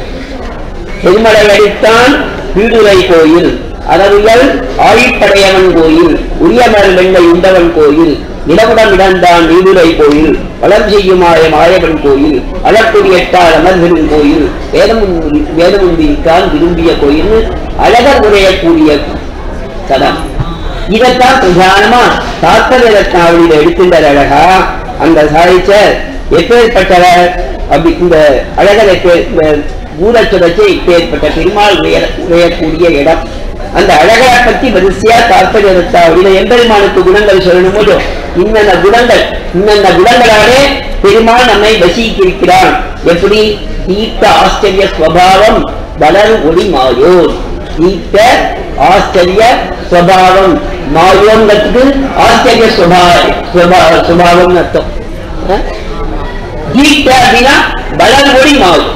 பெருமலை அடித்தான் வீடுரை கோயில் அதவியல் ஆழிப்படையவன் கோயில் உரியமர் வெண்ணை உண்டவன் கோயில் நிலவுடன் இடந்தான் நீடுரை கோயில் வளம் செய்யுமாய மாயவன் கோயில் அளக்குடி எட்டால் அமர்திரும் கோயில் வேதமுன் வேதமுந்திரிக்கான் விரும்பிய கோயில் அழகர் உரையக்கூடிய தலம் இதைத்தான் பிரதானமா தாத்பரிய ரத்னாவளியில எடுக்கின்ற அழகா அந்த சாதிச்சர் எப்பேற்பட்டவர் அப்படி இந்த அழகரை பே- இந்த ஊரச்சுரச்சை இப்பேற்பட்ட பெருமாள் உயர உயரக்கூடிய இடம் அந்த அழகரை பத்தி வரிசையா தாற்பய ரத்தாவளியில எம்பெருமானுக்கு குணங்கள் சொல்லணும் போது இன்னென்ன குணங்கள் இன்னென்ன குணங்களாலே பெருமாள் நம்மை வசீகிருக்கிறான் எப்படி தீர்த்த ஆச்சரிய ஸ்வபாவம் வளர் ஒளி மாயோர் தீர்த்த ஆச்சரிய ஸ்வபாவம் மாயோங்கிறதுக்கு ஆச்சரிய சுபாவ சுபாவம் அர்த்தம் அஹ்? தீர்த்த அப்படின்னா வளர் ஒளி மாயும்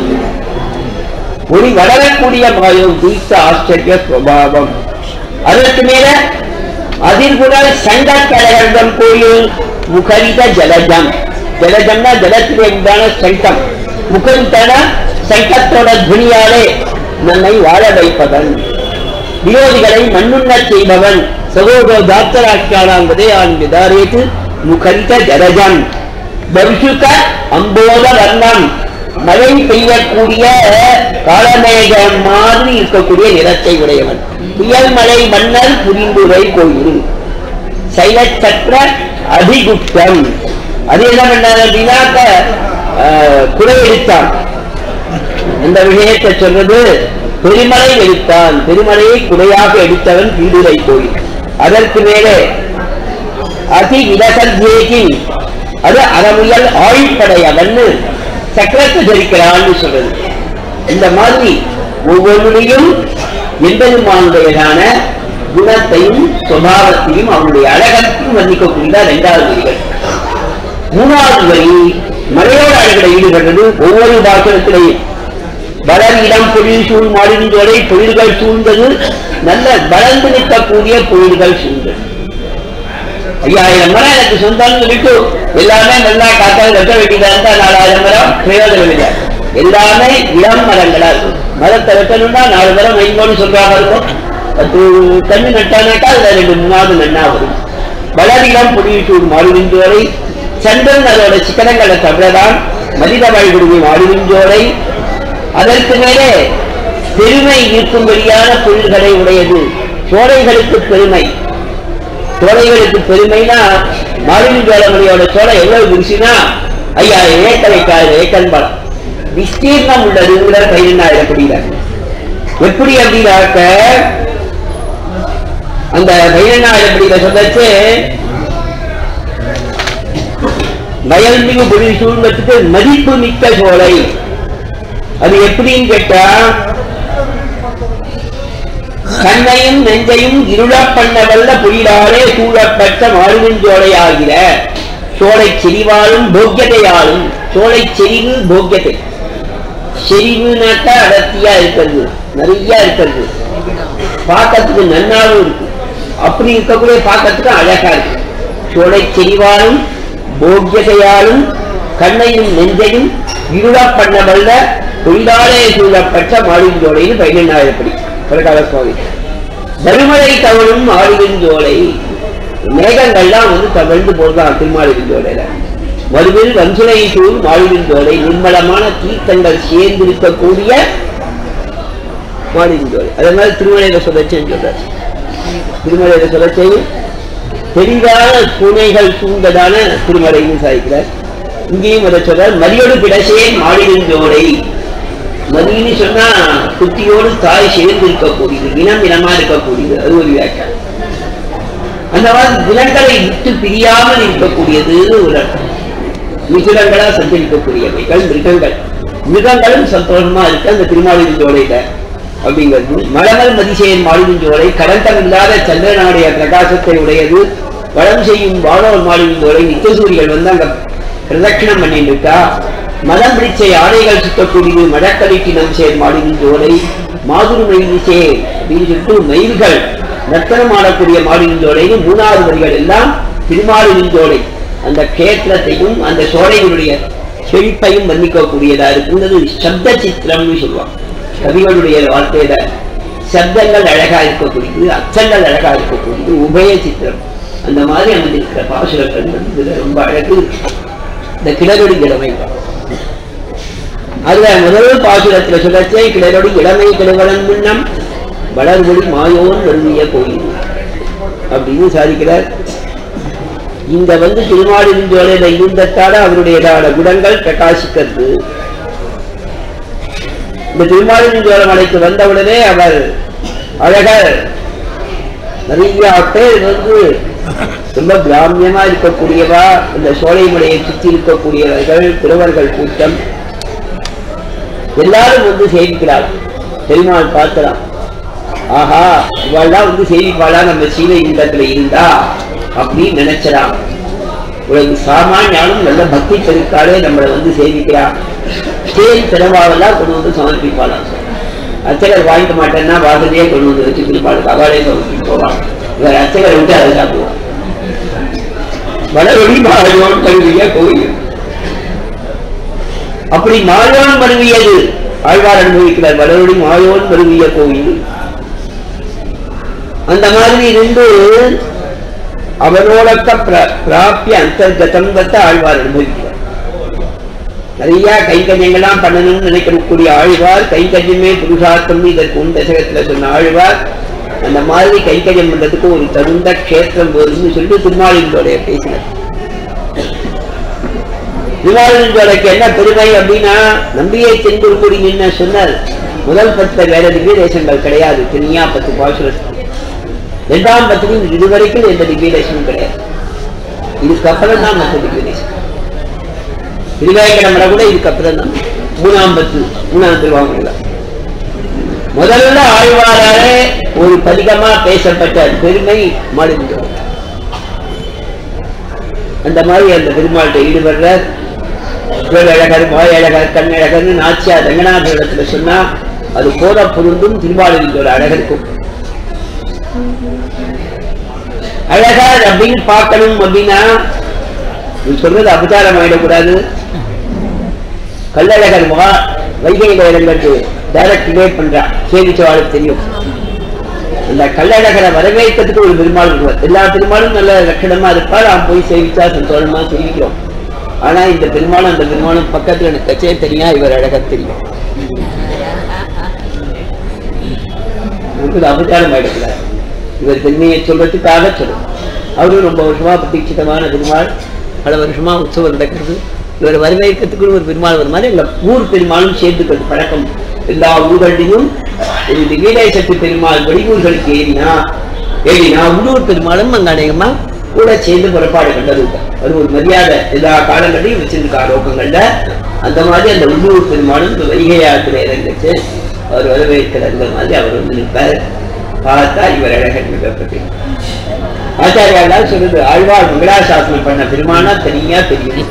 ஒளி வளரக்கூடிய மாயம் தீர்த்த ஆச்சரிய சுபாவம் அதற்கு மேல அதிர்குணல் சங்க கலகண்டம் கோயில் முகரித ஜலஜம் ஜலஜம்னா ஜலத்திலே உண்டான சங்கம் முகரித்தன சங்கத்தோட துணியாலே நம்மை வாழ வைப்பவன் விரோதிகளை மண்ணுண்ணச் செய்பவன் சகோதர தாத்தராட்சியாளாங்கதே ஆண் விதாரேத்து முகரித ஜலஜம் பரிசுத்த அம்போத வர்ணம் மழை பெய்யக்கூடிய காலமேகம் மாதிரி இருக்கக்கூடிய நிறத்தை உடையவன் புயல் மலை மன்னர் புரிந்துரை கோயில் சைலச்சற்ற அதிகுப்தம் அது என்ன பண்ணார் அப்படின்னாக்க ஆஹ், குறை எடுத்தான் இந்த விஷயத்தை சொல்றது பெருமலை எடுத்தான் பெருமலையை குறையாக எடுத்தவன் பீடுரை கோயில் அதற்கு மேலே அதி விலசத்யேகி அது அறமுயல் ஆழிப்படையவன்னு சக்கரத்தை தரிக்கிறான்னு சொல்றது இந்த மாதிரி ஒவ்வொன்றையும் எம்பெருமானுடையதான குணத்தையும் சுபாவத்தையும் அவனுடைய அழகத்தையும் வர்ணிக்கக்கூடிய இரண்டாவது வரிகள் மூணாவது வரி மலையோட அழகிட ஈடுபடுறது ஒவ்வொரு பாசனத்திலையும் வளர் இடம் பொழில் சூழ் மாடிந்தோரை பொழில்கள் சூழ்ந்தது நல்ல வளர்ந்து நிற்கக்கூடிய பொழில்கள் சூழ்ந்தது ஐயாயிரம் மரம் எனக்கு சொந்தம்னு சொல்லிட்டு எல்லாமே நல்லா காத்தால் வெட்ட வேண்டியதா இருந்தா நாலாயிரம் மரம் பிரயோஜனம் இல்லை எல்லாமே இளம் மரங்களா இருக்கும் மரத்தை வெட்டணும்னா நாலு மரம் வைங்கோன்னு சொல்றாங்க இருக்கும் பத்து கண்ணு நட்டானாக்கா அதுல ரெண்டு மூணாவது நன்னா வரும் வளரிடம் புடியூர் மாடுவிஞ்சோரை சந்திரன் அதோட சிக்கனங்களை தவிரதான் மனித வாழ்விடுமை மாடுவிஞ்சோரை அதற்கு மேலே பெருமை இருக்கும்படியான பொருள்களை உடையது சோலைகளுக்கு பெருமை சோலைகளுக்கு பெருமைனா மாலிஞ்சோளமணியோட சோலை எவ்வளவு குடிச்சுனா ஐயாயிரம் ஏக்கர் எட்டாயிரம் ஏக்கர் பலம் விஸ்தீர்ணம் உள்ளதுங்கிற பதினெண்ணாயிரம் படிக்கிறார் எப்படி அப்படின்னாக்க அந்த பதினெண்ணாயிரம் படிக்கிற சொல்லச்சு வயல்மிகு பொழி சூழ்ந்ததுக்கு மதிப்பு மிக்க சோலை அது எப்படின்னு கேட்டா கண்ணையும் நெஞ்சையும் இருளப் பண்ண வல்ல புயிலாலே சூழப்பட்ட மாறுவிஞ்சோலை ஆகிற சோலை செறிவாலும் போக்கியதையாலும் சோலை செறிவு போக்கியதை செறிவுனாக்கா அடர்த்தியா இருக்கிறது நிறைய இருக்கிறது பார்க்கறதுக்கு நன்னாவும் இருக்கு அப்படி இருக்கக்கூடிய பார்க்கறதுக்கு அழகா இருக்கு சோலை செறிவாலும் போக்கியதையாலும் கண்ணையும் நெஞ்சையும் இருளப் பண்ண வல்ல தொழிலாளே சூழப்பட்ட மாளிகையோடையில் பதினெண்ணாயிரப்படி பிரகால சுவாமி தருமலை தவழும் ஆடிவிஞ்சோலை மேகங்கள்லாம் வந்து தவழ்ந்து போடுதான் திருமாலிவிஞ்சோலையில மறுவில் வன்சுலை சூழ் மாளிவிஞ்சோலை நிர்மலமான தீர்த்தங்கள் சேர்ந்திருக்கக்கூடிய மாளிவிஞ்சோலை அதே மாதிரி திருமலையில சொல்லச்சேன்னு சொல்றாரு திருமலையில சொல்லச்சை பெரிதான பூனைகள் சூழ்ந்ததான திருமலைன்னு சாதிக்கிறார் இங்கேயும் அதை சொல்றார் மதியோடு பிடசேன் மாளிவிஞ்சோலை மதின்னு சொன்னா குட்டியோடு தாய் சேர்ந்து இருக்கக்கூடியது இனம் இனமா இருக்கக்கூடியது அது ஒரு வியாக்கியம் அந்த மாதிரி குணங்களை விட்டு பிரியாமல் இருக்கக்கூடியது ஒரு அர்த்தம் மிருகங்களா சஞ்சரிக்கக்கூடியவைகள் மிருகங்கள் மிருகங்களும் சந்தோஷமா இருக்கு அந்த திருமாலின் ஜோலையில அப்படிங்கிறது மலமல் மதிசேயன் மாளிகை ஜோலை கடந்தம் இல்லாத சந்திரனுடைய பிரகாசத்தை உடையது வளம் செய்யும் வானோர் மாளிகை ஜோலை நித்தியசூரிகள் வந்து அங்க பிரதட்சிணம் பண்ணிட்டு இருக்கா மதம் பிடிச்ச யானைகள் சுத்தக்கூடியது மடக்கலிட்டினம் சேர் மாளிகை ஜோலை மாதுரு மயிலிசே அப்படின்னு சொல்லிட்டு மயில்கள் நர்த்தனம் ஆடக்கூடிய மாளிகை ஜோலைன்னு மூணாவது வரிகள் எல்லாம் திருமாலின் ஜோலை அந்த கேத்திரத்தையும் அந்த சோலைகளுடைய செழிப்பையும் வர்ணிக்கக்கூடியதா இருக்குங்கிறது சப்த சித்திரம்னு சொல்லுவாங்க கவிகளுடைய வார்த்தையில சப்தங்கள் அழகா இருக்கக்கூடியது அச்சங்கள் அழகா இருக்கக்கூடியது உபய சித்திரம் அந்த மாதிரி அமைந்திருக்கிற பாசுரங்கள் வந்து இதுல ரொம்ப அழகு இந்த கிளறொடி கிழமை அதுல முதல் பாசுரத்துல சொல்லச்சே கிளறொடி இளமை கிழவரன் முன்னம் வளர்மொழி மாயோன் வருவிய கோயில் அப்படின்னு சாதிக்கிறார் இந்த வந்து திருமாலிருஞ்சோலையில இருந்தத்தால அவருடையதான குணங்கள் பிரகாசிக்கிறது இந்த திருமாலிருஞ்சோலை மலைக்கு வந்தவுடனே அவர் அழகர் நிறைய பேர் வந்து ரொம்ப கிராமியமா இருக்கக்கூடியவா இந்த சோலை மலையை சுற்றி இருக்கக்கூடியவர்கள் பிறவர்கள் கூட்டம் எல்லாரும் வந்து சேவிக்கிறார் பெருமாள் பார்க்கலாம் ஆஹா இவாள்லாம் வந்து சேவிப்பாளா நம்ம சீவைகுண்டத்துல இருந்தா அப்படின்னு நினைச்சலாம் உனக்கு சாமானியாலும் நல்ல பக்தி பெருக்காலே நம்மளை வந்து சேவிக்கிறான் தேன் திறவாவெல்லாம் கொண்டு வந்து சமர்ப்பிப்பாளாம் அர்ச்சகர் வாங்கிக்க மாட்டேன்னா வாசலையே கொண்டு வந்து வச்சு திருப்பாளுக்கு அவளே சமர்ப்பிட்டு போவான் இவர் அர்ச்சகரை விட்டு அதை சாப்பிடுவான் வடவழி மாயோன் கருவிய கோயில் அப்படி மாயோன் மருவியது ஆழ்வார் அனுபவிக்கிறார் வடவழி மாயோன் மருவிய கோயில் அந்த மாதிரி இருந்து அவனோடக்க பிர- பிராப்பிய அந்தர்கதம் வத்த ஆழ்வார் அனுபவிக்கிறார் நிறைய கைங்கரியங்கள்லாம் பண்ணணும்னு நினைக்கக்கூடிய ஆழ்வார் கைங்கரியமே புருஷார்த்தம் இதற்கு உன் தசகத்துல சொன்ன ஆழ்வார் அந்த மாதிரி கைங்கரியம் பண்றதுக்கு ஒரு தகுந்த க்ஷேத்திரம் வருதுன்னு சொல்லிட்டு திருமாலிங்களோடைய பேசினார் திருமாலிங்களோடைக்கு என்ன பெருமை அப்படின்னா நம்பியை தென்குருக்குடி நின்ன சொன்னார் முதல் பத்துல வேற திவ்ய தேசங்கள் கிடையாது தனியா பத்து பாசுரத்துக்கு இரண்டாம் பத்திலும் இதுவரைக்கும் எந்த திவ்ய தேசமும் கிடையாது இதுக்கப்புறம் தான் மற்ற திவ்ய தேசம் திருவேங்கடமலை கூட இதுக்கப்புறம் தான் மூணாம் பத்து மூணாம் திருவாங்கல முதல்ல ஆழ்வாராலே ஒரு பதிகமா பேசப்பட்ட பெருமை மாடுகின்றோம் அந்த மாதிரி அந்த பெருமாள்கிட்ட ஈடுபடுறார் அழகர் வாயழகர் கண்ணழகர்னு நாச்சியார் ரங்கநாதத்துல சொன்னா அது போத பொருந்தும் திருவாளூரின் அழகருக்கும் அழகர் அப்படின்னு பார்க்கணும் அப்படின்னா நீ சொல்றது அபச்சாரம் ஆயிடக்கூடாது கள்ளழகர் மகா வைகையில இறங்கிறது டைரக்ட் டிபேட் பண்றான் சேவிச்சவாளுக்கு தெரியும் அந்த கள்ளழகரை வரவேற்கிறதுக்கு ஒரு பெருமாள் இருக்குவார் எல்லா பெருமாளும் நல்ல லட்சணமா இருப்பார் அவன் போய் சேவிச்சா சந்தோஷமா தெரிவிக்கிறோம் ஆனா இந்த பெருமாளும் அந்த பெருமாளும் பக்கத்துல எனக்கு கச்சே தெரியா இவர் அழகர் தெரியும் உங்களுக்கு அபச்சாரம் ஆயிடக்கூடாது இவர் பெருமையை சொல்றதுக்காக சொல்லும் அவரும் ரொம்ப வருஷமா பிரதீட்சிதமான பெருமாள் பல வருஷமா உற்சவம் நடக்கிறது இவர் வரவேற்கிறதுக்கு ஒரு பெருமாள் வர மாதிரி எங்க ஊர் பெருமாளும் சேர்த்துக்கிறது பழக்கம் எல்லா ஊர்களிலும் ஒரு திவ்யதேசத்து பெருமாள் வெளியூர்களுக்கு ஏறினா ஏறினா உள்ளூர் பெருமாளும் அங்க அநேகமா கூட சேர்ந்து புறப்பாடு கண்டது அது ஒரு மரியாதை எல்லா காலங்களையும் வச்சிருக்கா லோகங்கள்ல அந்த மாதிரி அந்த உள்ளூர் பெருமாளும் இந்த வைகையாத்துல இறங்கிச்சு அவர் வரவேற்கிற மாதிரி அவர் வந்து நிற்பார் பார்த்தா இவர் அழகன் மிகப்பட்டு ஆச்சாரியால் சொல்றது ஆழ்வார் மங்களாசாசனம் பண்ண பெருமானா தனியா தெரியும்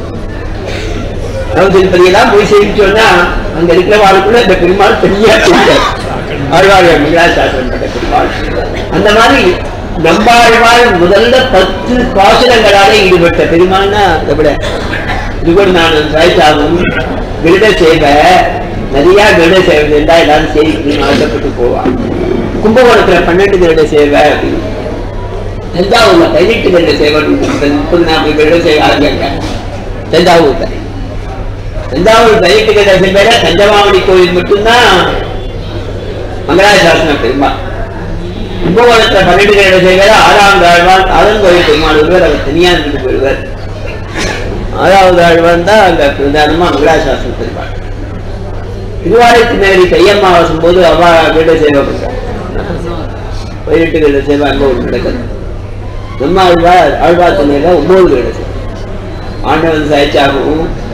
நம்ம திருப்பதியெல்லாம் போய் சேவிச்சோம்னா அங்க இருக்கிறவாளுக்குள்ள இந்த பெருமாள் தனியா தெரியாது ஆழ்வார் மங்களாசாசனம் பண்ண பெருமாள் அந்த மாதிரி நம்பாழ்வார் முதல்ல பத்து பாசுரங்களாலே ஈடுபட்ட பெருமாள்னா அதை விட இது கூட நான் சாய்ச்சாவும் விருட சேவை நிறைய விருட சேவை இருந்தா எல்லாரும் சேவிக்கணும்னு ஆசைப்பட்டு போவான் கும்பகோணத்துல பன்னெண்டு விருட சேவை அப்படின்னு தஞ்சாவூர்ல பதினெட்டு விருட சேவை இருக்கு. முப்பது நாற்பது விருட சேவை ஆரம்பிங்க தஞ்சாவூர்ல தஞ்சாவூர் பதினெட்டு விருட சேவையில தஞ்சமாவடி கோயில் மட்டும்தான் மங்களாசாசனம் பெருமாள் கும்பகோணத்துல பன்னெண்டு விருட சேவையில ஆறாம் ஆழ்வான் ஆலங்கோயில் பெருமாள் ஒருவர் அவர் தனியா இருந்துட்டு போயிடுவார் ஆறாவது ஆழ்வான் தான் அங்க பிரதானமா மங்களாசாசனம் பெருமாள் திருவாரூருக்கு மேரி கையம்மா வசும் போது அவ வீட சேவை பண்றான் பதினெட்டு வீட சேவை அங்க ஒரு நடக்குது நம்ம ஆழ்வார் ஆழ்வார் துணையில ஒன்பது வீட சேவை ஆண்டவன் சாய்ச்சாகவும்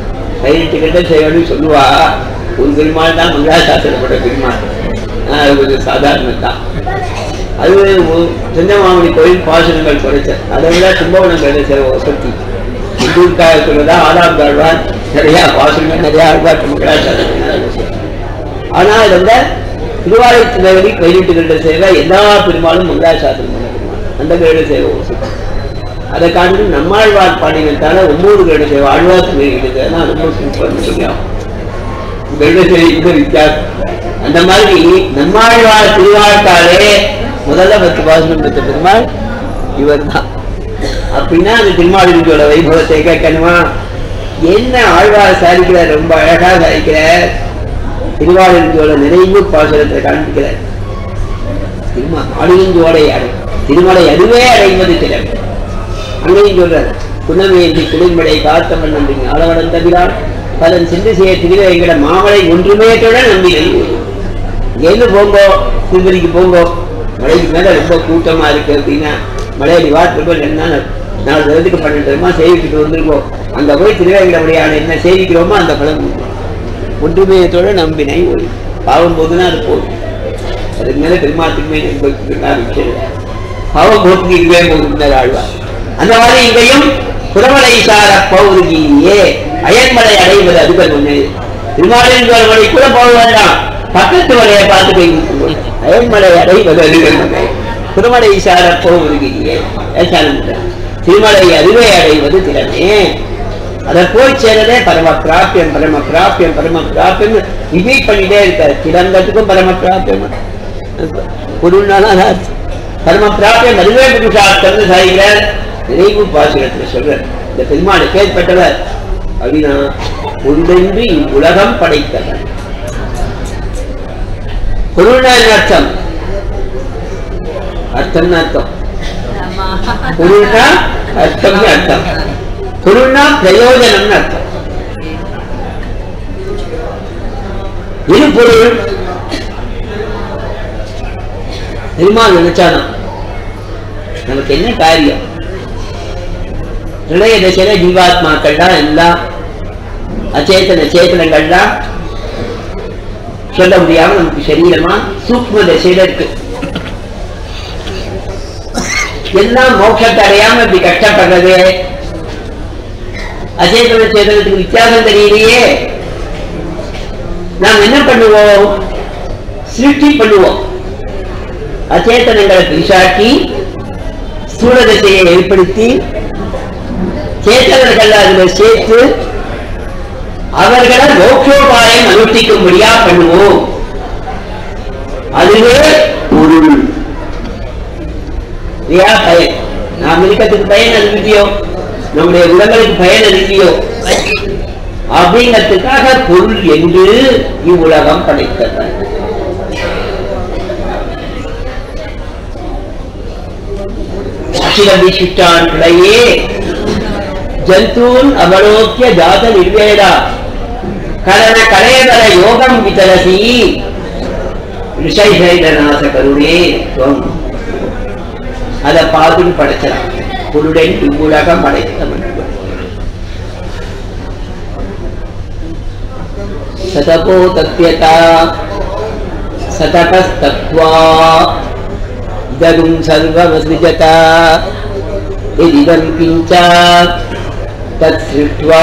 பதினெட்டு கட்ட செய்யணும்னு சொல்லுவா ஒரு பெருமாள் தான் மங்களாசாசனப்பட்ட பெருமாள் ஆஹ் அது கொஞ்சம் சாதாரணம் தான் அது ஒரு செந்தமாமணி கோயில் பாசனங்கள் குறைச்ச அதை விட கும்பகோணம் கிடைச்ச வசதி இந்தூர்காக சொல்றதா ஆறாம் தாழ்வார் நிறைய பாசனங்கள் நிறைய ஆழ்வார் மங்களாசாசனம் ஆனா இதுல வந்து திருவாரூர் பதினெட்டு கண்ட சேவை எல்லா பெருமாளும் மங்களாசாசனம் பண்ண பெருமாள் அந்த கருட சேவை வசதி அதை காட்டிலும் நம்மாழ்வார் பாடினத்தால ஒன்பது கருட சேவை ஆழ்வார் சேவை ரொம்ப சூப்பர்னு சொல்லியாகும் கருடசேரிக்கு வித்தியாசம் அந்த மாதிரி நம்மாழ்வார் திருவாழ்த்தாலே முதல்ல பத்து பாசனம் பெற்ற பெருமாள் இவர் தான் அப்படின்னா அந்த திருமாலிருக்கோட வைபவத்தை கேட்கணுமா என்ன ஆழ்வார் சாதிக்கிறார் ரொம்ப அழகா சாதிக்கிறார் திருவாளிருக்கோட நிறைவு பாசனத்தை காண்பிக்கிறார் திருமா ஆளுங்கோடை அடை திருமலை அதுவே அடைவது திறன் அங்கேயும் சொல்றார் குணமேந்தி குளிர்மடை காத்த மன்னன் ஆளவடன் தவிரால் பலன் சிந்து செய்ய திருவேங்கட மாமலை ஒன்றுமே தொட நம்பினை இங்கேருந்து போங்கோ திருப்பதிக்கு போங்கோ மலைக்கு மேல ரொம்ப கூட்டமா இருக்கு அப்படின்னா மலையடி வாரத்துக்கு ரெண்டு நாள் நாலு தரத்துக்கு பன்னெண்டு தரமா சேவிக்கிட்டு வந்திருக்கோம் அங்க போய் திருவேங்கடமுடியான என்ன சேவிக்கிறோமோ அந்த பலன் உண்டு. ஒன்றுமே தொட நம்பினை ஒளி பாவம் போதுன்னா அது போதும் அதுக்கு மேல பெருமாத்துக்குமே விஷயம் பாவம் போக்கு இதுவே போதும் ஆழ்வார் அந்த மாதிரி இங்கேயும் புறமலை சார பௌருகியே அயன்மலை அடைவது அதுகள் ஒண்ணு திருமாலின் மலை கூட போக வேண்டாம் பக்கத்து மலையை பார்த்து போய் நிற்கும். அயன்மலை அடைவது அதுகள் ஒண்ணு புறமலை சார பௌருகியே திருமலை அதுவே அடைவது திறனே அதை போய் சேரதே பரம பிராப்பியம் பரம பிராப்பியம் பரம பிராப்பியம் ரிப்பீட் பண்ணிட்டே இருக்காரு திறந்ததுக்கும் பரம பிராப்பியம் பொருள்னால அதான் பரம பிராப்பியம் அதுவே புருஷார்த்தம்னு சாதிக்கிறார் நிறைவு பாசுரத்தில் சொல்றார் இந்த பெருமாள் கேட்பட்டவர் அப்படின்னா ஒன்றென்று இவ்வுலகம் படைத்தவர் பொருள்னா என்ன அர்த்தம் அர்த்தம்னு அர்த்தம் பொருள்னா அர்த்தம்னு அர்த்தம் பொருள்னா பிரயோஜனம்னு அர்த்தம் இது பொருள் பெருமாள் நினைச்சாதான் நமக்கு என்ன காரியம் இளைய தசையில ஜீவாத்மாக்கள்லாம் எல்லாம் அச்சேதன சேத்தனங்கள்லாம் சொல்ல முடியாம நமக்கு சரீரமா சூக்ம தசையில இருக்கு எல்லாம் மோட்சத்தை அடையாம இப்படி கஷ்டப்படுறது அச்சேதன சேதனத்துக்கு வித்தியாசம் தெரியலையே நாம் என்ன பண்ணுவோம் சிருஷ்டி பண்ணுவோம் அச்சேதனங்களை பிரிசாக்கி ஸ்தூல தசையை ஏற்படுத்தி சேத்தனர்கள் அதில் சேர்த்து அவர்களை மோட்சோபாயம் அனுஷ்டிக்கும்படியா பண்ணுவோம் அதுவே பொருள் இல்லையா பயன் நாம் இருக்கிறதுக்கு பயன் அது இல்லையோ நம்முடைய உடங்களுக்கு பயன் அது இல்லையோ அப்படிங்கிறதுக்காக பொருள் என்று இவ்வுலகம் படைத்தவர் அகில விசிஷ்டான் பிழையே ஜந்தூன் அவலோக்கிய ஜாத நிர்வேதா கலன கலையதர யோகம் விதரசி ரிஷைஷைதநாச கருணே துவம் அதை பார்த்துட்டு படைச்சான் பொருளை இவ்வுலகம் படைத்தவன் சதபோ தத்யதா சதகஸ்தத்வா இதரும் சர்வமசிருஜதா यदिदं किञ्च तत्सृष्ट्वा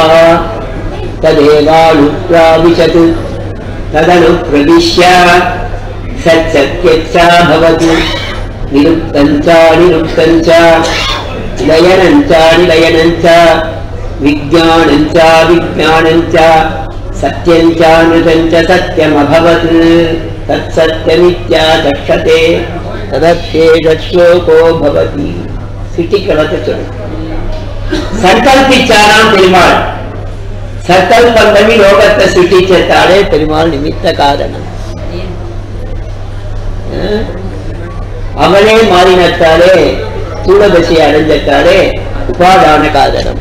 तदेवानुप्राविशत् तदनुप्रविश्य सत्सत्यच्छा भवतु निरुक्तं च निरुक्तं च लयनं च निलयनं च विज्ञानं च विज्ञानं च सत्यं च नृतं च सत्यमभवत् तत्सत्यमित्या दक्षते तदत्येष श्लोको भवति சிட்டிக்களத்தை சொல்லு சங்கல்பிச்சாராம் பெருமாள் சங்கல்பங்கமி லோகத்தை சிட்டிச்சாலே பெருமாள் நிமித்த காரணம் அஹ்? அவனே மாறினத்தாலே சூழதசையை அடைஞ்சத்தாலே உபாதான காரணம்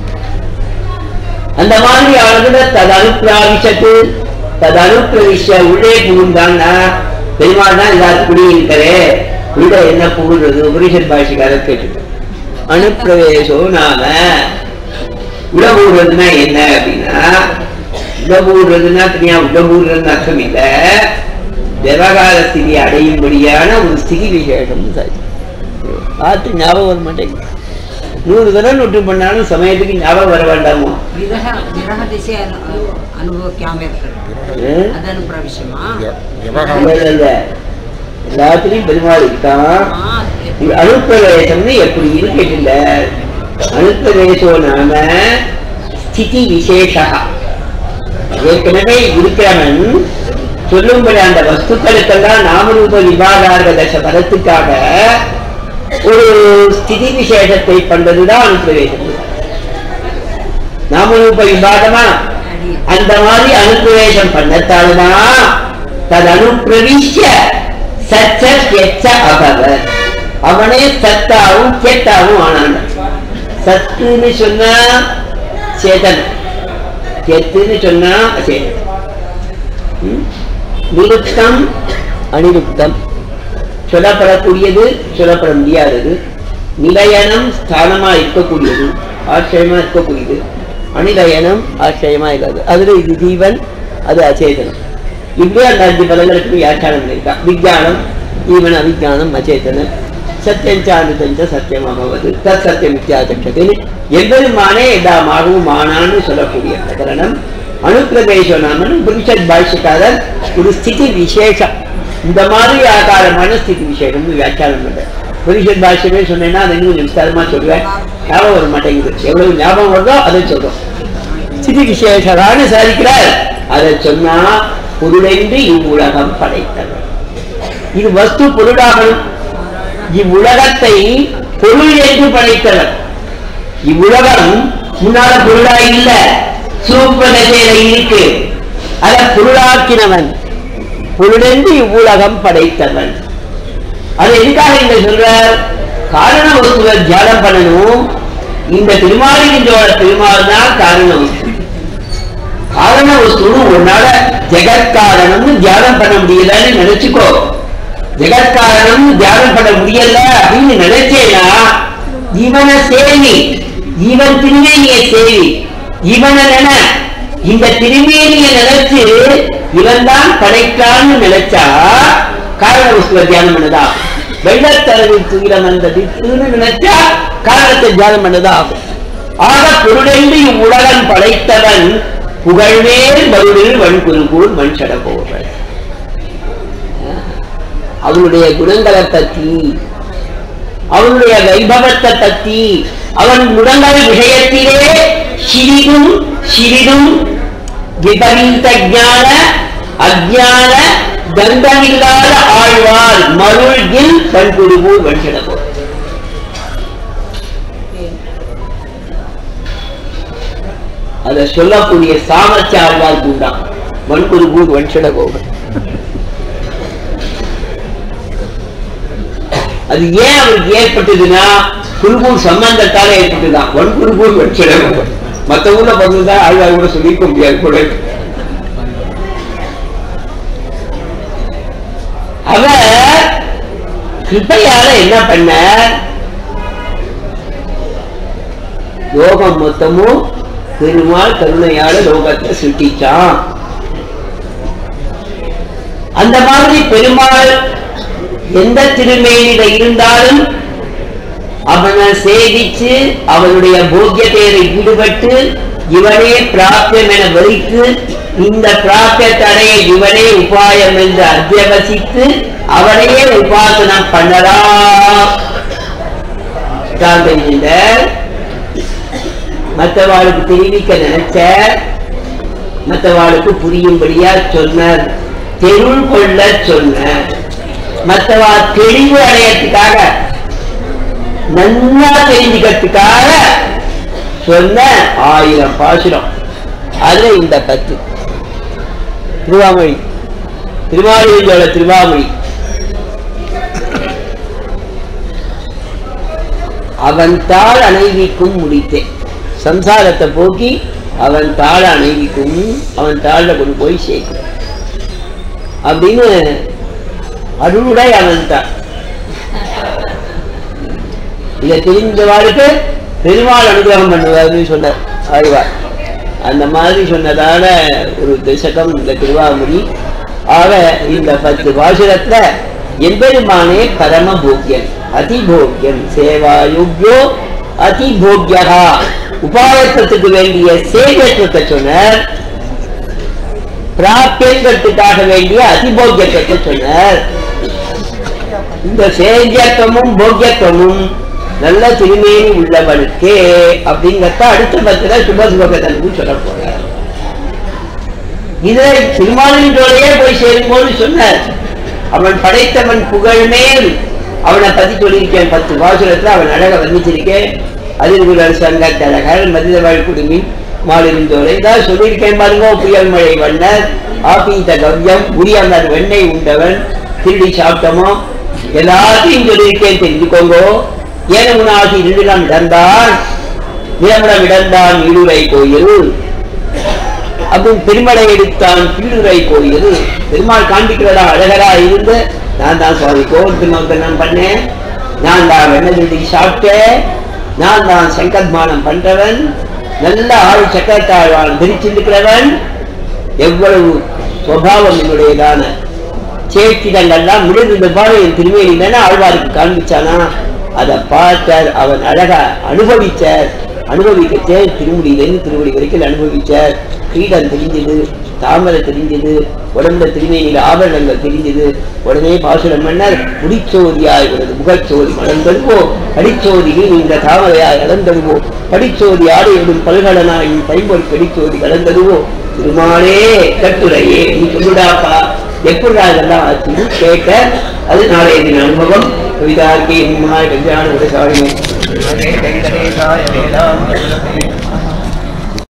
அந்த மாதிரி ஆனதுல தது அனுப்பிராவிஷத்து தது அனுப்பிரவிஷ உள்ளே புகுந்தான்னா பெருமாள் தான் எல்லாரும் குடியிருக்கிறே உள்ள என்ன புகுறது உபரிஷத் பாஷிக்காரர் கேட்டு அனுப்பிரவேசோ நாம உள்ள புகுறதுன்னா என்ன அப்படின்னா உடம்பூடுறதுன்னா தனியா உடம்பூடுறதுன்னு அர்த்தம் இல்ல விவகார ஸ்திதி அடையும்படியான ஒரு ஸ்திதி விசேஷம் சரி பார்த்து ஞாபகம் வர மாட்டேங்குது நூறு தடவை நொட்டு பண்ணாலும் சமயத்துக்கு ஞாபகம் வர வேண்டாமோ விரக விரக திசை அனு- அனுபவிக்காம இருக்கிறது ஏ? அது அனுப்புற விஷயமா இல்ல, இல்ல, இல்ல. எல்லாத்துலயும் பெருமாள் இருக்கான் ஆ, இது அனுப்பிரவேசம்னு எப்படி இருக்குல்ல அனுப்பிரவேசோ நாம ஸ்திதி விசேஷா ஏற்கனவே இருக்கிறவன் சொல்லும்படி அந்த வஸ்துக்களுக்கெல்லாம் நாமரூப விபாகார்க தச பதத்துக்காக ஒரு ஸ்திதி விசேஷத்தை பண்றதுதான் அனுப்பிரவேசம் நாமரூப விபாகமா அடி. அந்த மாதிரி அனுப்பிரவேசம் பண்ணத்தால்தான் தது அனுப்பிரவிஷ்ய சச்ச கெச்ச அபவத் அவனே சத்தாவும் கெட்டாவும் ஆனான் சத்துன்னு சொன்னா சேதன் கெத்துன்னு சொன்னா அச்சேதன் ம்? நிருப்தம் அனிருப்தம் சொல்லப்படக்கூடியது சொல்லப்பட முடியாதது நிலையனம் ஸ்தானமா இருக்கக்கூடியது ஆச்சரியமா இருக்கக்கூடியது அனிலயனம் ஆச்சரியமா இருக்காது அதுல இது ஜீவன் அது அச்சேதனம் இப்படி அந்த அஞ்சு பதங்களுக்கு வியாக்கியானம் இருக்கா விஜயானம் ஜீவன் அவிஜானம் அச்சேதனம் சத்தியஞ்சானுதஞ்ச சத்தியம் அமவது தத் சத்தியம் வித்தியாசக்ஷத்தின் எவ்வளவுமானே எல்லாமாகவும் ஆனான்னு சொல்லக்கூடிய பிரகரணம் அனுப்பிரதேசம் நாமன் புருஷத் பாஷ்யக்காரர் ஒரு ஸ்திதி விசேஷம் இந்த மாதிரி ஆகாரமான ஸ்திதி விசேஷம்னு வியாக்கியானம் பண்றேன் புருஷத் பாஷ்யமே சொன்னேன்னா அதை இன்னும் கொஞ்சம் விஸ்தாரமா சொல்லுவேன் ஞாபகம் வர மாட்டேங்குது எவ்வளவு ஞாபகம் வருதோ அதை சொல்றோம் ஸ்திதி விசேஷரான்னு சாதிக்கிறார் அதை சொன்னா பொருளென்று இவ்வுலகம் படைத்தவர் இது வஸ்து பொருளாகணும் இவ்வுலகத்தை பொருள் என்று படைத்தவர் இவ்வுலகம் முன்னால பொருளா இல்ல சூப்பதேல இருக்கு அத பொருளாக்கினவன் பொருளென்று இவ்வுலகம் படைத்தவன் அது எதுக்காக இந்த சொல்ற காரண வஸ்துவை தியானம் பண்ணணும் இந்த திருமாலிங்கோட திருமால் தான் காரண வஸ்து காரண வஸ்துன்னு உன்னால ஜெகத்காரணம்னு தியானம் பண்ண முடியலன்னு நினைச்சுக்கோ ஜெகத்காரணம் தியானம் பண்ண முடியல அப்படின்னு நினைச்சேனா இவனை சேவி இவன் திருமேனிய சேவி இவனை நின இந்த திருமேனிய நினைச்சு இவன் தான் படைக்கான்னு நினைச்சா காரண வஸ்துவ தியானம் பண்ணதா வெள்ளத்தரவு துயிலம் அந்த திட்டுன்னு நினைச்சா காரணத்தை தியானம் பண்ணதா ஆகும் ஆக பொருளென்று இவ்வுலகம் படைத்தவன் புகழ்வேல் மருளில் வன்குருகூர் மண் சடபோவன் அவனுடைய குணங்களை பற்றி அவனுடைய வைபவத்தை பற்றி அவன் குணங்கள் விஷயத்திலே சிறிதும் சிறிதும் விபரீத ஞான அஜான கந்தமில்லாத ஆழ்வார் மருள்கில் பண்புருகூர் வன்சடபோ அதை சொல்லக்கூடிய சாமர்த்திய ஆழ்வார் கூண்டான் வன்குருகூர் வன்சடகோபன் அது ஏன் அவருக்கு ஏற்பட்டதுன்னா குருகூர் சம்பந்தத்தால ஏற்பட்டுதான் ஒன் குருகூர் வச்சிடம் மத்த ஊர்ல பிறந்ததா ஆழ்வார் கூட சொல்லிக்க முடியாது கூட அவ கிருப்பையால என்ன பண்ண லோகம் மொத்தமும் பெருமாள் கருணையால லோகத்தை சிருஷ்டிச்சான் அந்த மாதிரி பெருமாள் எந்த திருமேனில இருந்தாலும் அவனை சேவிச்சு அவனுடைய போக்கியத்தையில ஈடுபட்டு இவனே பிராப்தியம் என வைத்து இந்த பிராப்தியத்தை அடைய இவனே உபாயம் என்று அத்தியவசித்து அவனையே உபாசனம் பண்ணலாம் காந்த மற்றவாளுக்கு தெரிவிக்க நினைச்ச மற்றவாளுக்கு புரியும்படியா சொன்னார் தெருள் கொள்ள சொன்னார் மற்றவா தெளிவு அடையறதுக்காக நன்னா தெரிஞ்சுக்கிறதுக்காக சொன்ன ஆயிரம் பாசுரம் அதுல இந்த பத்து திருவாமொழி திருமாவளியோட திருவாமொழி அவன் தாள் அணைவிக்கும் முடித்தேன் சம்சாரத்தை போக்கி அவன் தாழ அணைவிக்கும் அவன் தாழ கொண்டு போய் சேர்க்கும் அப்படின்னு அருளுடை அவன் தான் இதை தெரிஞ்சவாளுக்கு பெருமாள் அனுகிரகம் பண்ணுவார்னு சொன்னார் ஆழ்வார் அந்த மாதிரி சொன்னதால ஒரு தசகம் இந்த திருவாமொழி ஆக இந்த பத்து பாசுரத்துல எம்பெருமானே பரம போக்கியன் அதிபோக்கியன் சேவாயுக்யோ அதிபோக்கியா உபாயத்துக்கு வேண்டிய சேவியத்துவத்தை சொன்னார் பிராப்தியங்கிறதுக்காக வேண்டிய அதிபோக்கியத்தை சொன்னார் இந்த சேவியத்துவமும் போக்கியத்துவமும் நல்ல திருமேனி உள்ளவனுக்கே அப்படிங்கறத அடுத்த பத்துல சுபசுபகதனுக்கு சொல்ல போறார் இதை திருமாலின்றோடையே போய் சேரும்போது சொன்னார் அவன் படைத்தவன் புகழ்மேல் அவனை பத்தி சொல்லியிருக்கேன் பத்து பாசுரத்துல அவன் அழக வர்ணிச்சிருக்கேன் அதிர்குலர் சங்க தழகர் மதிதவாழ் குடுமி மாலிருந்தோரை இதான் சொல்லியிருக்கேன் பாருங்க புயல் மழை வண்ணர் ஆபீத கவ்யம் உரியமர் வெண்ணெய் உண்டவன் திருடி சாப்பிட்டமோ எல்லாத்தையும் சொல்லியிருக்கேன் தெரிஞ்சுக்கோங்க ஏனமுனாகி இருந்திடம் இடந்தான் நிலமடம் இடந்தான் இடுரை கோயில் அப்போ பெருமடை எடுத்தான் கீழுரை கோயில் பெருமாள் காண்பிக்கிறதா அழகரா இருந்து நான் தான் சுவாமி கோவத்து நான் பண்ணேன் நான் தான் வெண்ணெய் சாப்பிட்டேன் நான் தான் சங்கத்மானம் பண்றவன் நல்ல ஆள் சக்கரத்தாழ்வான் பிரிச்சிருக்கிறவன் எவ்வளவு சுவாவம் என்னுடையதான சேக்கிடங்கள்லாம் முடிந்த பாடு என் திருமேனிதானே ஆழ்வாருக்கு காண்பிச்சானா அதை பார்த்தார் அவன் அழகா அனுபவிச்சார் அனுபவிக்கச்சே திருமுடியிலிருந்து திருமுடி வரைக்கும் அனுபவிச்சார் கிரீடம் தெரிஞ்சது தாமரை தெரிஞ்சது உடம்புல திருமேனியில் ஆபரணங்கள் தெரிஞ்சது உடனே பாசுரம் மன்னர் முடிச்சோதியாய் உனது முகச்சோதி மலர்ந்ததுவோ படிச்சோதியில் இந்த தாமரையாய் இழந்ததுவோ படிச்சோதி ஆடையிடும் பல்கலனாய் பைம்பொல் படிச்சோதி கலந்ததுவோ திருமாலே கட்டுரையே நீ சொல்லுடாப்பா எப்படா இதெல்லாம் ஆச்சுன்னு கேட்ட அது நாளைய தின அனுபவம் கவிதார்க்கி இம்மாய் கல்யாண உடசாரியம்